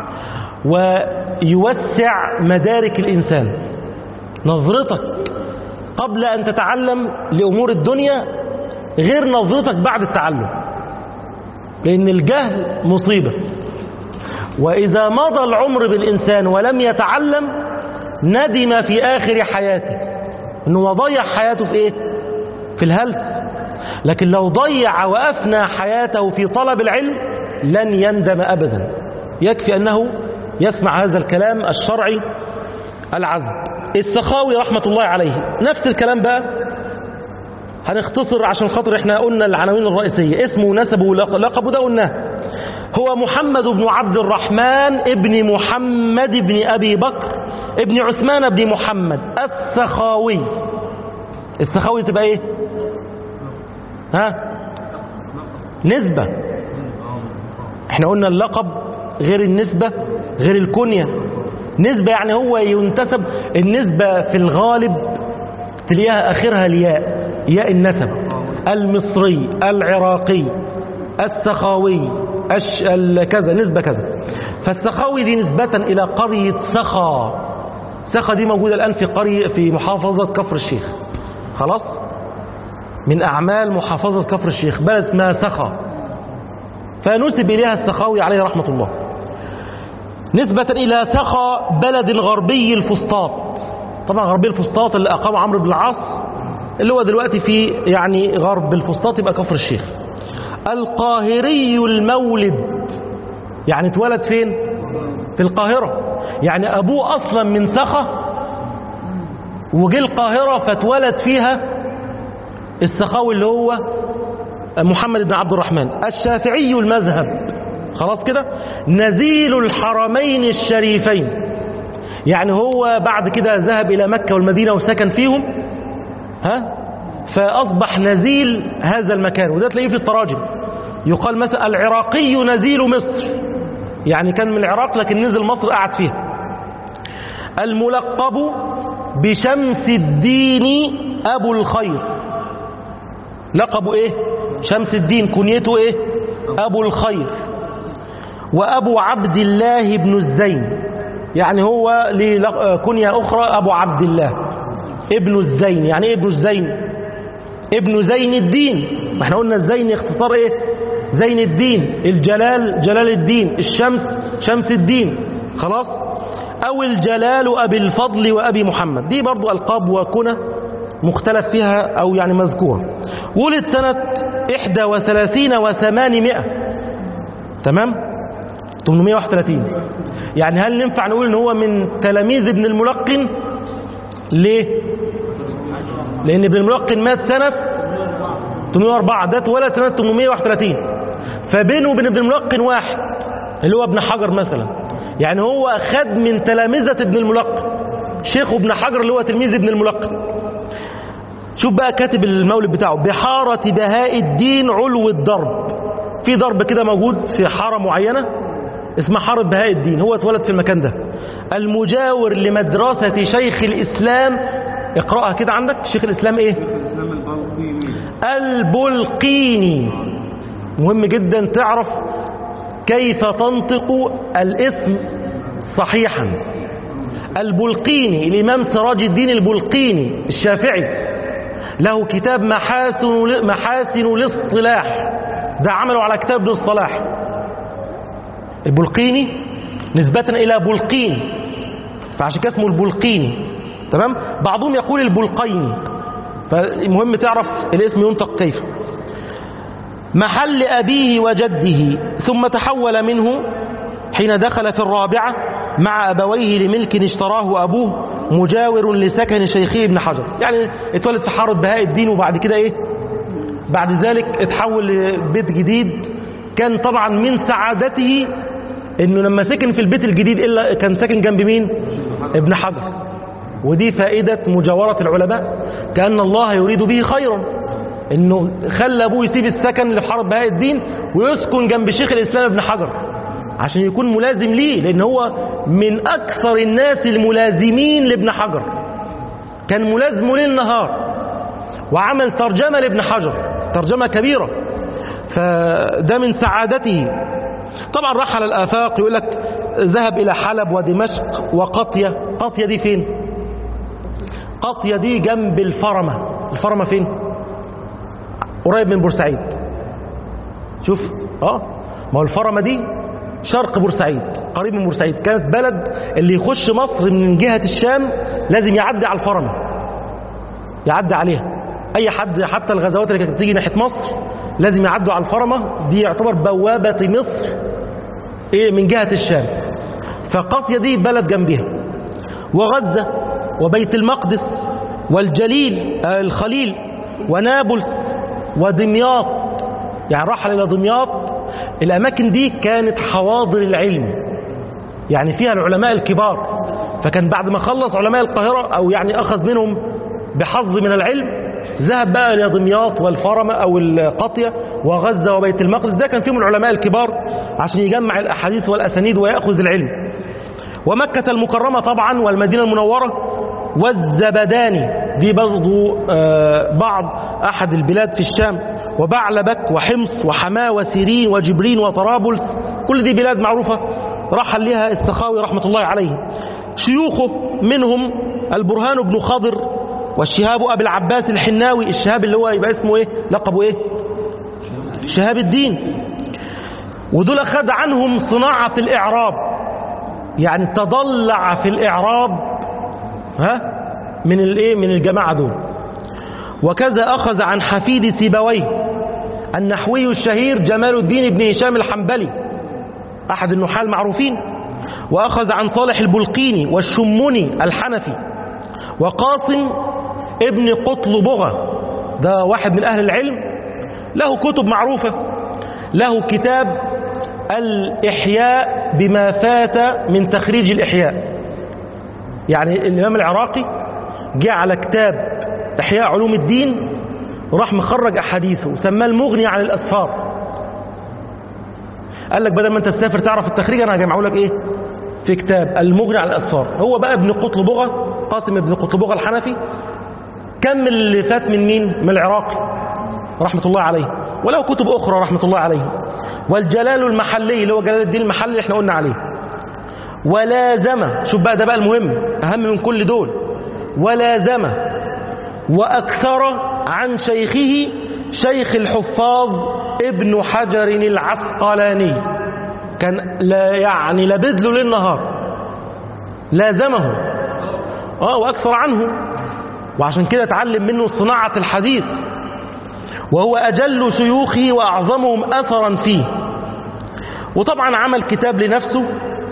ويوسع مدارك الإنسان نظرتك قبل أن تتعلم لأمور الدنيا غير نظرتك بعد التعلم لأن الجهل مصيبة وإذا مضى العمر بالإنسان ولم يتعلم ندم في آخر حياته أنه ضيع حياته في إيه؟ في الهلس لكن لو ضيع وأفنى حياته في طلب العلم لن يندم أبدا يكفي أنه يسمع هذا الكلام الشرعي العذب السخاوي رحمة الله عليه نفس الكلام بقى هنختصر عشان خاطر احنا قلنا العناوين الرئيسية اسمه ونسبه ولقبه ده قلناه هو محمد بن عبد الرحمن ابن محمد بن أبي بكر ابن عثمان بن محمد السخاوي السخاوي تبقى ايه ها نسبة احنا قلنا اللقب غير النسبة غير الكنية نسبة يعني هو ينتسب النسبة في الغالب تلاقيها آخرها الياء ياء النسب المصري العراقي السخاوي الش... ال- كذا نسبة كذا فالسخاوي دي نسبة إلى قرية سخا سخا دي موجودة الآن في قرية في محافظة كفر الشيخ خلاص من أعمال محافظة كفر الشيخ بلد اسمها سخا فنسب إليها السخاوي عليه رحمة الله نسبة إلى سخا بلد غربي الفسطاط طبعا غربي الفسطاط اللي أقام عمرو بن العاص اللي هو دلوقتي في يعني غرب الفسطاط يبقى كفر الشيخ القاهري المولد يعني اتولد فين في القاهرة يعني أبوه أصلا من سخا وجه القاهرة فاتولد فيها السخاوي اللي هو محمد بن عبد الرحمن الشافعي المذهب خلاص كده نزيل الحرمين الشريفين يعني هو بعد كده ذهب إلى مكة والمدينة وسكن فيهم ها فأصبح نزيل هذا المكان وده تلاقيه في التراجم يقال مثلا العراقي نزيل مصر يعني كان من العراق لكن نزل مصر قعد فيها الملقب بشمس الدين أبو الخير لقبه إيه شمس الدين كنيته إيه أبو الخير وأبو عبد الله بن الزين يعني هو ليه لق- كنية أخرى أبو عبد الله ابن الزين يعني إيه ابن الزين ابن زين الدين ما احنا قلنا الزين اختصار ايه زين الدين الجلال جلال الدين الشمس شمس الدين خلاص او الجلال ابي الفضل وابي محمد دي برضو القاب وكنى مختلف فيها او يعني مذكور ولد سنة 31 وثمانمائة تمام 831 يعني هل ينفع نقول ان هو من تلاميذ ابن الملقن ليه لان ابن الملقن مات سنة 804 ده اتولد سنة 831 فبينه وبين ابن الملقن واحد اللي هو ابن حجر مثلا يعني هو خد من تلامذة ابن الملقن شيخه ابن حجر اللي هو تلميذ ابن الملقن شوف بقى كاتب المولد بتاعه بحارة بهاء الدين علو الضرب في ضرب كده موجود في حارة معينة اسمها حارة بهاء الدين هو اتولد في المكان ده المجاور لمدرسة شيخ الإسلام اقرأها كده عندك شيخ الإسلام ايه البلقيني مهم جدا تعرف كيف تنطق الاسم صحيحا البلقيني الإمام سراج الدين البلقيني الشافعي له كتاب محاسن محاسن الاصطلاح ده عمله على كتاب ابن الصلاح البلقيني نسبة إلى بلقين فعشان كده اسمه البلقيني تمام بعضهم يقول البلقيني فالمهم تعرف الاسم ينطق كيف محل أبيه وجده ثم تحول منه حين دخل في الرابعة مع أبويه لملك اشتراه أبوه مجاور لسكن شيخه ابن حجر يعني اتولد في حارة بهاء الدين وبعد كده ايه بعد ذلك اتحول لبيت جديد كان طبعا من سعادته انه لما سكن في البيت الجديد الا كان ساكن جنب مين ابن حجر ودي فائدة مجاورة العلماء كأن الله يريد به خيرا انه خلى ابوه يسيب السكن اللي في حرب بهاء الدين ويسكن جنب شيخ الاسلام ابن حجر عشان يكون ملازم ليه لان هو من اكثر الناس الملازمين لابن حجر كان ملازمه ليل نهار وعمل ترجمة لابن حجر ترجمة كبيرة فده من سعادته طبعا راح على الآفاق يقول لك ذهب إلى حلب ودمشق وقطية قطية دي فين قطية دي جنب الفرمة الفرمة فين قريب من بورسعيد شوف اه ما هو الفرمة دي شرق بورسعيد قريب من بورسعيد كانت بلد اللي يخش مصر من جهة الشام لازم يعدي على الفرمة يعدي عليها اي حد حتى الغزوات اللي كانت بتيجي ناحية مصر لازم يعدوا على الفرمة دي يعتبر بوابة مصر ايه من جهة الشام فقطية دي بلد جنبها وغزة وبيت المقدس والجليل آه الخليل ونابلس ودمياط يعني رحل إلى دمياط الأماكن دي كانت حواضر العلم يعني فيها العلماء الكبار فكان بعد ما خلص علماء القاهرة أو يعني أخذ منهم بحظ من العلم ذهب بقى إلى دمياط والفرمة أو القطية وغزة وبيت المقدس ده كان فيهم العلماء الكبار عشان يجمع الأحاديث والأسانيد ويأخذ العلم ومكة المكرمة طبعا والمدينة المنورة والزبداني دي برضو آه، بعض أحد البلاد في الشام وبعلبك وحمص وحماة وسيرين وجبرين وطرابلس كل دي بلاد معروفة رحل لها السخاوي رحمة الله عليه شيوخه منهم البرهان بن خضر والشهاب أبي العباس الحناوي الشهاب اللي هو يبقى اسمه ايه لقبه ايه شهاب الدين ودول أخذ عنهم صناعة الإعراب يعني تضلع في الإعراب ها من الايه من الجماعة دول وكذا أخذ عن حفيد سيبويه النحوي الشهير جمال الدين بن هشام الحنبلي أحد النحاة المعروفين وأخذ عن صالح البلقيني والشمني الحنفي وقاسم ابن قطل بغة ده واحد من أهل العلم له كتب معروفة له كتاب الإحياء بما فات من تخريج الإحياء يعني الإمام العراقي جاء على كتاب إحياء علوم الدين وراح مخرج أحاديثه سماه المغني عن الأسفار قال لك بدل ما أنت تسافر تعرف التخريج أنا هجمعه لك إيه في كتاب المغني عن الأسفار هو بقى ابن قطلبغة قاسم ابن قطلبغة الحنفي كمل اللي فات من مين من العراقي رحمة الله عليه وله كتب أخرى رحمة الله عليه والجلال المحلي اللي هو جلال الدين المحلي اللي احنا قلنا عليه ولازم شوف بقى ده بقى المهم أهم من كل دول ولازم وأكثر عن شيخه شيخ الحفاظ ابن حجر العسقلاني كان لا يعني لابد له ليل نهار لازمه اه واكثر عنه وعشان كده اتعلم منه صناعة الحديث وهو أجل شيوخه وأعظمهم أثرا فيه وطبعا عمل كتاب لنفسه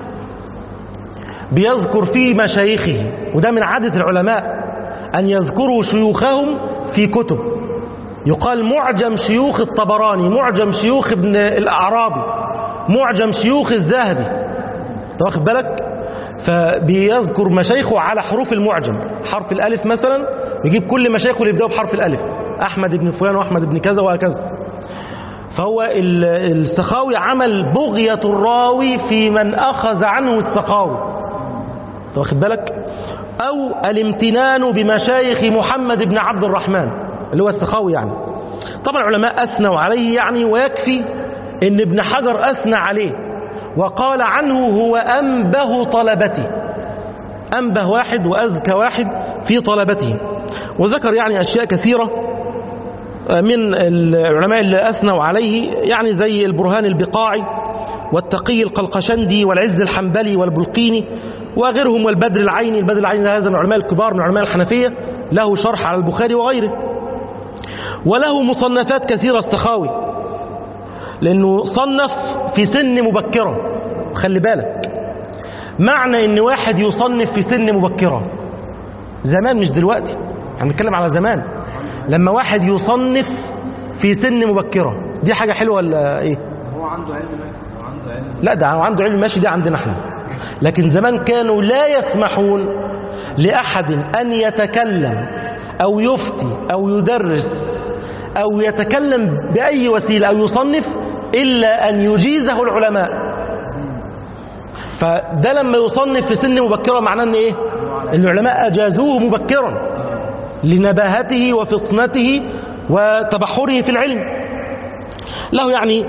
بيذكر فيه مشايخه وده من عادة العلماء أن يذكروا شيوخهم في كتب يقال معجم شيوخ الطبراني معجم شيوخ ابن الأعرابي معجم شيوخ الذهبي أنت واخد بالك فبيذكر مشايخه على حروف المعجم حرف الألف مثلا يجيب كل مشايخه اللي يبدأوا بحرف الألف أحمد بن فلان وأحمد بن كذا وهكذا فهو ال- السخاوي عمل بغية الراوي في من أخذ عنه السخاوي أنت واخد بالك أو الامتنان بمشايخ محمد بن عبد الرحمن اللي هو السخاوي يعني طبعا العلماء أثنوا عليه يعني ويكفي ان ابن حجر أثنى عليه وقال عنه هو أنبه طلبته أنبه واحد وأذكى واحد في طلبته وذكر يعني أشياء كثيرة من العلماء اللي أثنوا عليه يعني زي البرهان البقاعي والتقي القلقشندي والعز الحنبلي والبلقيني وغيرهم والبدر العيني البدر العيني هذا من العلماء الكبار من علماء الحنفية له شرح على البخاري وغيره وله مصنفات كثيرة السخاوي لأنه صنف في سن مبكرة خلي بالك معنى ان واحد يصنف في سن مبكرة زمان مش دلوقتي هنتكلم على زمان لما واحد يصنف في سن مبكرة دي حاجة حلوة ولا ايه هو عنده علم هو عنده علم لا ده هو عنده علم ماشي دي عندنا احنا لكن زمان كانوا لا يسمحون لأحد أن يتكلم أو يفتي أو يدرس أو يتكلم بأي وسيلة أو يصنف إلا أن يجيزه العلماء فده لما يصنف في سن مبكرة معناه أن إيه؟ أن العلماء أجازوه مبكرا لنباهته وفطنته وتبحره في العلم له يعني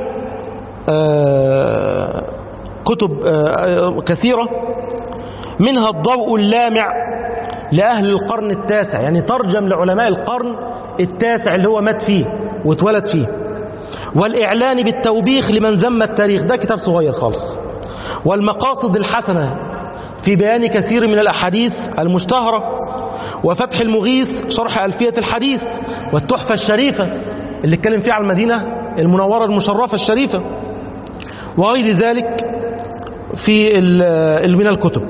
آه كتب آه كثيرة منها الضوء اللامع لأهل القرن التاسع يعني ترجم لعلماء القرن التاسع اللي هو مات فيه واتولد فيه والإعلان بالتوبيخ لمن ذم التاريخ ده كتاب صغير خالص والمقاصد الحسنة في بيان كثير من الأحاديث المشتهرة وفتح المغيث شرح ألفية الحديث والتحفة الشريفة اللي اتكلم فيها على المدينة المنورة المشرفة الشريفة وغير ذلك في ال- من الكتب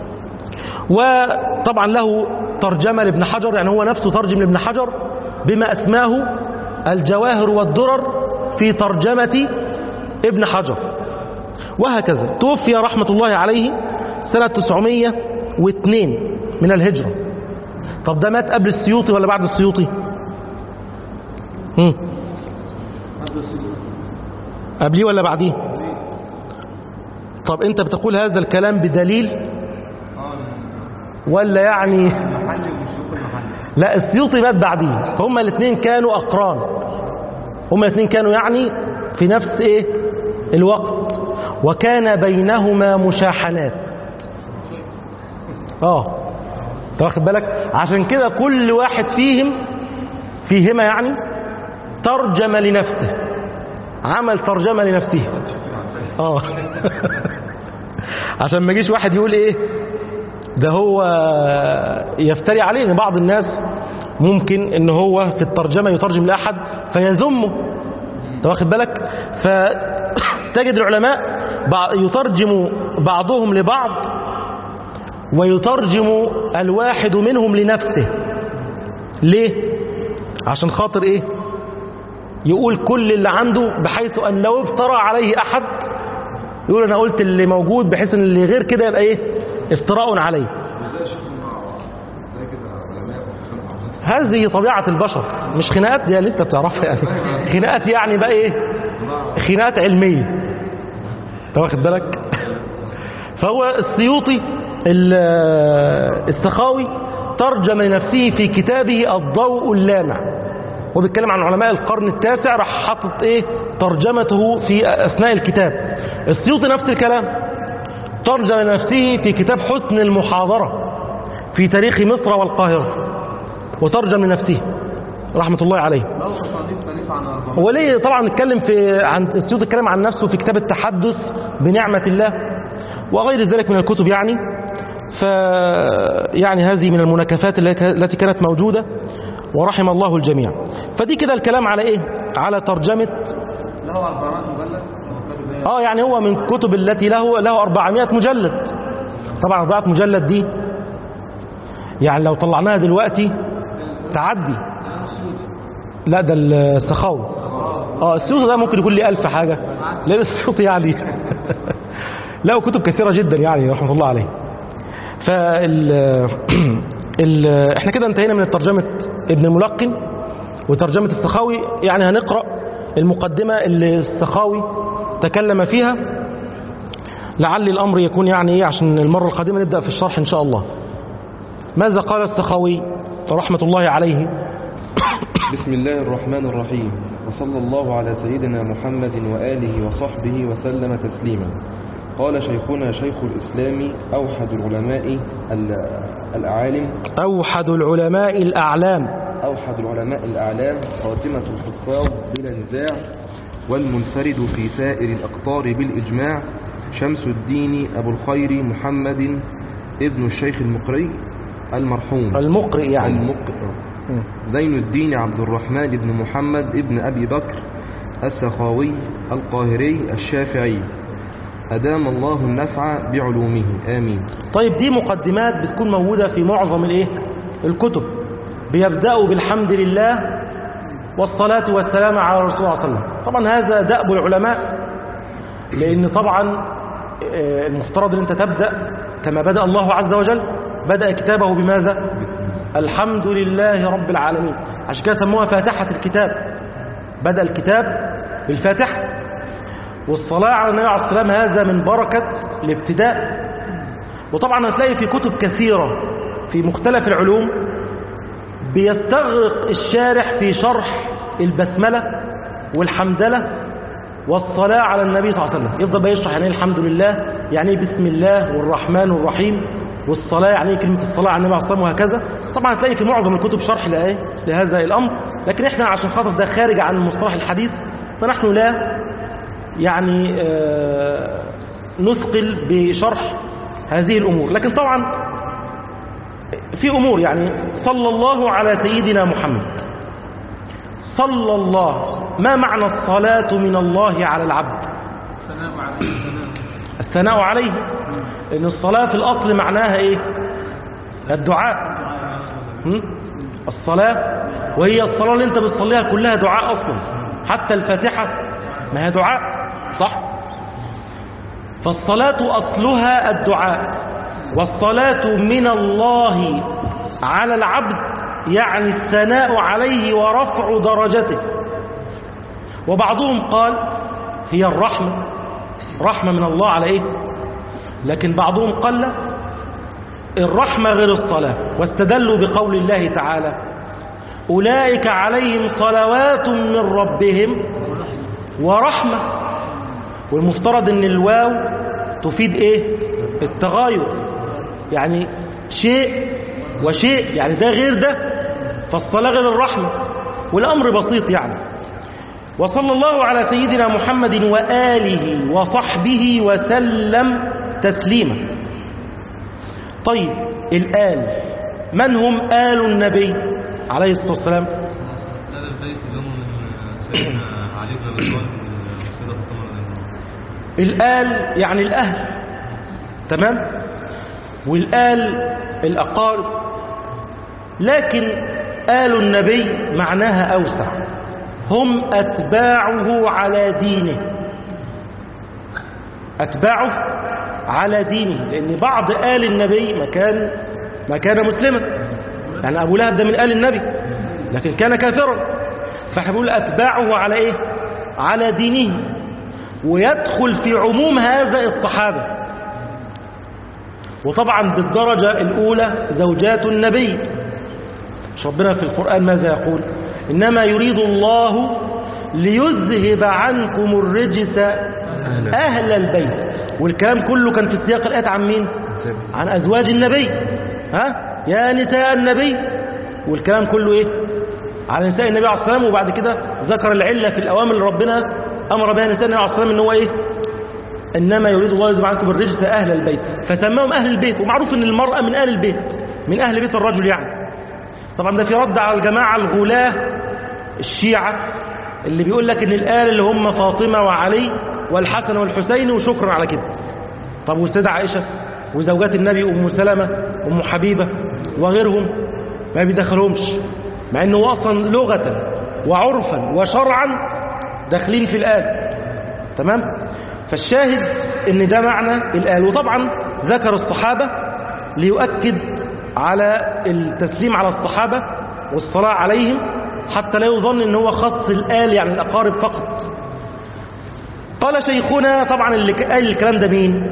وطبعا له ترجمة لابن حجر يعني هو نفسه ترجم لابن حجر بما أسماه الجواهر والدرر في ترجمة ابن حجر وهكذا توفي رحمة الله عليه سنة 902 من الهجرة طب ده مات قبل السيوطي ولا بعد السيوطي هم. قبليه ولا بعديه طب انت بتقول هذا الكلام بدليل ولا يعني المحلي والشيوخ المحلي لا السيوطي مات بعديه هما الاثنين كانوا أقران هما الاثنين كانوا يعني في نفس ايه الوقت وكان بينهما مشاحنات اه انت واخد بالك عشان كده كل واحد فيهم فيهما يعني ترجم لنفسه عمل ترجمة لنفسه اه عشان ما يجيش واحد يقول ايه ده هو يفتري عليه ان بعض الناس ممكن ان هو في الترجمة يترجم لأحد فيذمه انت واخد بالك فتجد العلماء بع- يترجم بعضهم لبعض ويترجم الواحد منهم لنفسه ليه عشان خاطر ايه يقول كل اللي عنده بحيث ان لو افترى عليه احد يقول انا قلت اللي موجود بحيث ان اللي غير كده يبقى ايه افتراء عليه هذه طبيعة البشر مش خناقات دي اللي انت بتعرفها يعني خناقات يعني بقى ايه خناقات علمية انت واخد بالك فهو السيوطي ال- السخاوي ترجم لنفسه في كتابه الضوء اللامع هو بيتكلم عن علماء القرن التاسع راح حاطط ايه ترجمته في اثناء الكتاب السيوطي نفس الكلام ترجم لنفسه في كتاب حسن المحاضرة في تاريخ مصر والقاهرة وترجم لنفسه رحمة الله عليه لو تصانيف ثالثة عن أربعة هو ليه طبعا اتكلم في عن السيوطي اتكلم عن نفسه في كتاب التحدث بنعمة الله وغير ذلك من الكتب يعني ف يعني هذه من المناكفات التي التي كانت موجودة ورحم الله الجميع فدي كده الكلام على ايه على ترجمة له أربعات مجلد هو كاتب إيه؟ اه يعني هو من كتب التي له له 400 مجلد طبعا 400 مجلد دي يعني لو طلعناها دلوقتي تعدي لا ده السخاوي اه السيوطي ده ممكن يكون لي ألف حاجة لأن السيوطي يعني له كتب كثيرة جدا يعني رحمة الله عليه فال ال... احنا كده انتهينا من ترجمة ابن الملقن وترجمة السخاوي يعني هنقرأ المقدمة اللي السخاوي تكلم فيها لعل الأمر يكون يعني ايه عشان المرة القادمة نبدأ في الشرح إن شاء الله ماذا قال السخاوي رحمة الله عليه بسم الله الرحمن الرحيم وصلى الله على سيدنا محمد وآله وصحبه وسلم تسليما قال شيخنا شيخ الإسلام أوحد العلماء ال- الأعالم أوحد العلماء الأعلام أوحد العلماء الأعلام خاتمة الحفاظ بلا نزاع والمنفرد في سائر الأقطار بالإجماع شمس الدين أبو الخير محمد ابن الشيخ المقري المرحوم المقرئ يعني المقرئ زين الدين عبد الرحمن بن محمد ابن أبي بكر السخاوي القاهري الشافعي أدام الله النفع بعلومه آمين طيب دي مقدمات بتكون موجودة في معظم الايه الكتب بيبدأوا بالحمد لله والصلاة والسلام على رسول الله صلى الله عليه وسلم طبعا هذا دأب العلماء لأن طبعا آه، المفترض أن أنت تبدأ كما بدأ الله عز وجل بدأ كتابه بماذا الحمد لله رب العالمين عشان كده سموها فاتحة الكتاب بدأ الكتاب بالفاتحة والصلاة على النبي عليه الصلاة والسلام هذا من بركة الابتداء وطبعا هتلاقي في كتب كثيرة في مختلف العلوم بيستغرق الشارح في شرح البسملة والحمدلة والصلاة على النبي صلى الله عليه وسلم يفضل بقى يشرح يعني ايه الحمد لله يعني ايه بسم الله والرحمن الرحيم والصلاة يعني ايه كلمة الصلاة على النبي عليه الصلاة والسلام وهكذا طبعا هتلاقي في معظم الكتب شرح لإيه لهذا الأمر لكن احنا عشان خاطر ده خارج عن مصطلح الحديث فنحن لا يعني آه، نثقل بشرح هذه الأمور لكن طبعا في أمور يعني صلى الله على سيدنا محمد صلى الله ما معنى الصلاة من الله على العبد الثناء عليه إن الصلاة في الأصل معناها إيه الدعاء هم؟ الصلاة وهي الصلاة اللي انت بتصليها كلها دعاء أصلا حتى الفاتحة ما هي دعاء صح فالصلاة أصلها الدعاء والصلاة من الله على العبد يعني الثناء عليه ورفع درجته وبعضهم قال هي الرحمة رحمة من الله على إيه لكن بعضهم قال لا الرحمة غير الصلاة واستدلوا بقول الله تعالى أولئك عليهم صلوات من ربهم ورحمة والمفترض ان الواو تفيد ايه التغاير يعني شيء وشيء يعني ده غير ده فالصلاة غير الرحمة والأمر بسيط يعني وصلى الله على سيدنا محمد وآله وصحبه وسلم تسليما طيب الآل من هم آل النبي عليه الصلاة والسلام هذا البيت اللي هم من سيدنا علي بن ابي طالب والسيده فاطمه رضي الله عنها الآل يعني الأهل تمام والآل الأقارب لكن آل النبي معناها أوسع هم أتباعه على دينه أتباعه على دينه لأن بعض آل النبي ما كان ما كان مسلما يعني أبو لهب ده من آل النبي لكن كان كافرا فحبول أتباعه على إيه على دينه ويدخل في عموم هذا الصحابة وطبعا بالدرجة الأولى زوجات النبي مش ربنا في القرآن ماذا يقول إنما يريد الله ليذهب عنكم الرجس أهل البيت والكلام كله كان في سياق الآيات عن مين عن أزواج النبي ها يا نساء النبي والكلام كله إيه على نساء النبي عليه الصلاة والسلام وبعد كده ذكر العلة في الأوامر اللي ربنا أمر بها نساء النبي عليه الصلاة والسلام إن هو إيه إنما يريد الله يذهب عنكم الرجس أهل البيت فسماهم أهل البيت ومعروف إن المرأة من أهل البيت من أهل بيت الرجل يعني طبعا ده في رد على الجماعة الغلاة الشيعة اللي بيقول لك إن الآل اللي هم فاطمة وعلي والحسن والحسين وشكرا على كده طب والسيدة عائشة وزوجات النبي أم سلمة أم حبيبة وغيرهم ما بيدخلهمش مع انه اصلا لغة وعرفا وشرعا داخلين في الآل تمام فالشاهد ان ده معنى الآل وطبعا ذكر الصحابة ليؤكد على التسليم على الصحابة والصلاة عليهم حتى لا يظن ان هو خص الآل يعني الأقارب فقط قال شيخنا طبعا اللي قال الكلام ده مين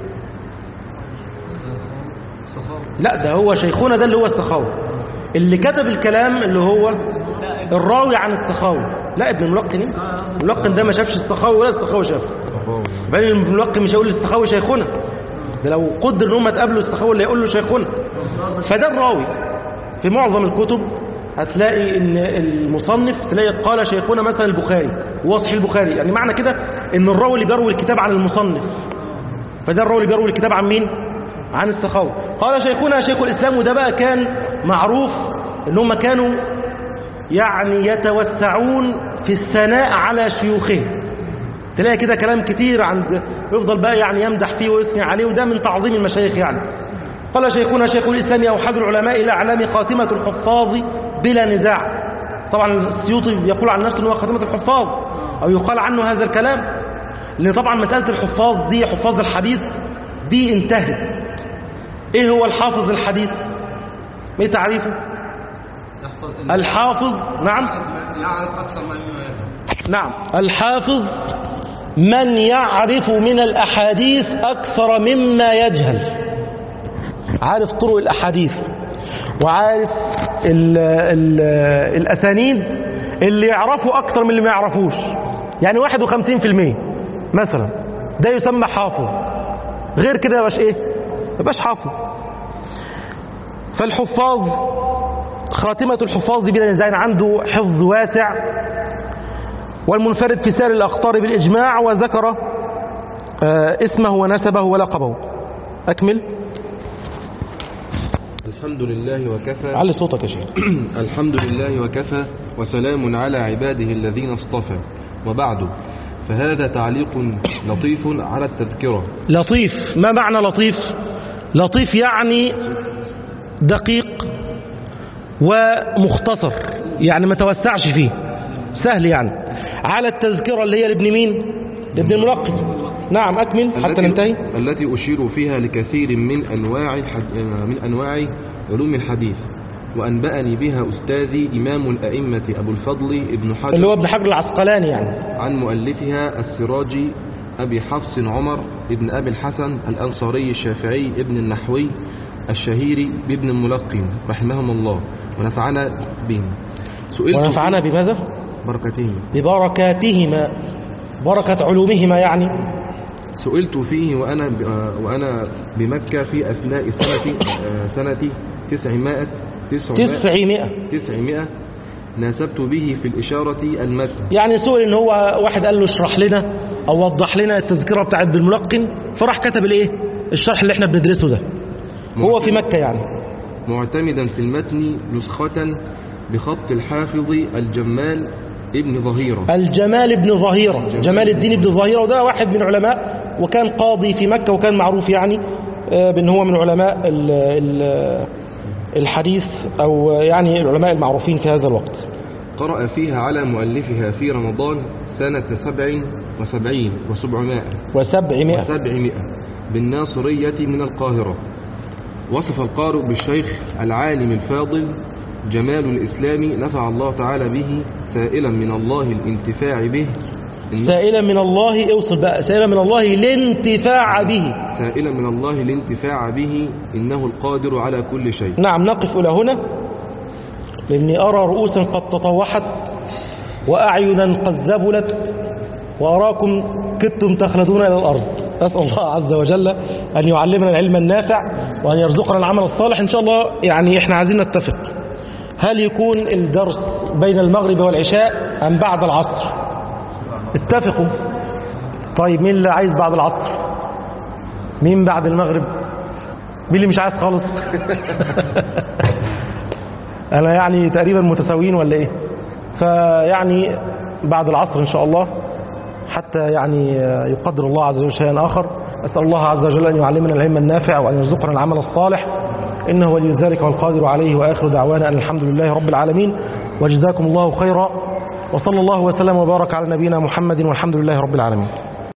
لا ده هو شيخنا ده اللي هو السخاوي اللي كتب الكلام اللي هو الراوي عن السخاوي لا ابن الملقن الملقن ده ما شافش السخاوي ولا السخاوي شافه بل الملقن مش هيقول للسخاوي شيخنا ده لو قدر ان هم تقابلوا السخاوي اللي يقول له شيخنا فده الراوي في معظم الكتب هتلاقي ان المصنف تلاقي قال شيخنا مثلا البخاري وصح البخاري يعني معنى كده ان الراوي اللي بيروي الكتاب عن المصنف فده الراوي اللي بيروي الكتاب عن مين عن السخاوي قال شيخنا شيخ الإسلام وده بقى كان معروف ان هم كانوا يعني يتوسعون في الثناء على شيوخهم تلاقي كده كلام كتير عند يفضل بقى يعني يمدح فيه ويثني عليه وده من تعظيم المشايخ يعني قال شيخنا شيخ الإسلام أوحد العلماء إلى أعلام خاتمة الحفاظ بلا نزاع طبعا السيوطي يقول عن نفسه أنه خاتمة الحفاظ أو يقال عنه هذا الكلام لأن طبعا مسألة الحفاظ دي حفاظ الحديث دي انتهت ايه هو الحافظ الحديث ما تعريفه الحافظ نعم يعرف اكثر ما يعرف نعم الحافظ من يعرف من الأحاديث أكثر مما يجهل عارف طرق الأحاديث وعارف ال ال الأسانيد اللي يعرفوا أكثر من اللي ما يعرفوش يعني 51% مثلا ده يسمى حافظ غير كده يبقاش ايه يبقاش حافظ فالحفاظ خاتمة الحفاظ بلا نزاع عنده حفظ واسع والمنفرد في سائر الأخطار بالإجماع وذكر آه، اسمه ونسبه ولقبه أكمل الحمد لله وكفى علي صوتك يا شيخ الحمد لله وكفى وسلام على عباده الذين اصطفى وبعد فهذا تعليق لطيف على التذكرة لطيف ما معنى لطيف لطيف يعني دقيق ومختصر يعني ما توسعش فيه سهل يعني على التذكرة اللي هي لابن مين لابن الملقن نعم أكمل حتى التي- ننتهي التي أشير فيها لكثير من أنواع الحد... من أنواع علوم الحديث وأنبأني بها أستاذي إمام الأئمة أبو الفضل ابن حجر اللي هو ابن حجر العسقلاني يعني عن مؤلفها السراجي أبي حفص عمر ابن أبي الحسن الأنصاري الشافعي ابن النحوي الشهير بابن الملقن رحمهم الله ونفعنا بهم سئلت ونفعنا بماذا بركتهم ببركاتهما بركة علومهما يعني سئلت فيه وأنا ب- آه، وأنا بمكة في أثناء سنة آه، سنة تسعمائة تسعمائة تسعمائة تسعمائة ناسبت به في الإشارة المتن يعني سئل ان هو واحد قال له اشرح لنا او وضح لنا التذكرة بتاعت بالملقن فراح كتب الايه الشرح اللي احنا بندرسه ده هو في مكة يعني معتمدا في المتن نسخة بخط الحافظ الجمال ابن ظهيرة الجمال بن ظهيرة جمال الدين بن ظهيرة وده واحد من علماء وكان قاضي في مكة وكان معروف يعني آه، بأن هو من علماء ال- ال- الحديث أو يعني العلماء المعروفين في هذا الوقت قرأ فيها على مؤلفها في رمضان سنة سبع وسبعين وسبعمائة وسبعمائة وسبعمائة بالناصرية من القاهرة وصف القارئ بالشيخ العالم الفاضل جمال الإسلام نفع الله تعالى به سائلا من الله الانتفاع به إن- سائلا من الله اوصل بقى سائلا من الله الانتفاع به سائلا من الله الانتفاع به إنه القادر على كل شيء نعم نقف إلى هنا لأني أرى رؤوسا قد تطوحت وأعينا قد ذبلت وأراكم كدتم تخلدون إلى الأرض أسأل الله عز وجل أن يعلمنا العلم النافع وأن يرزقنا العمل الصالح إن شاء الله يعني إحنا عايزين نتفق هل يكون الدرس بين المغرب والعشاء أم بعد العصر اتفقوا طيب مين اللي عايز بعد العصر مين بعد المغرب مين اللي مش عايز خالص انا يعني تقريبا متساويين ولا ايه فيعني بعد العصر ان شاء الله حتى يعني يقدر الله عز وجل شيئا اخر اسال الله عز وجل ان يعلمنا العلم النافع وان يرزقنا العمل الصالح انه ولي ذلك والقادر عليه واخر دعوانا ان الحمد لله رب العالمين وجزاكم الله خيرا وصلى الله وسلم وبارك على نبينا محمد والحمد لله رب العالمين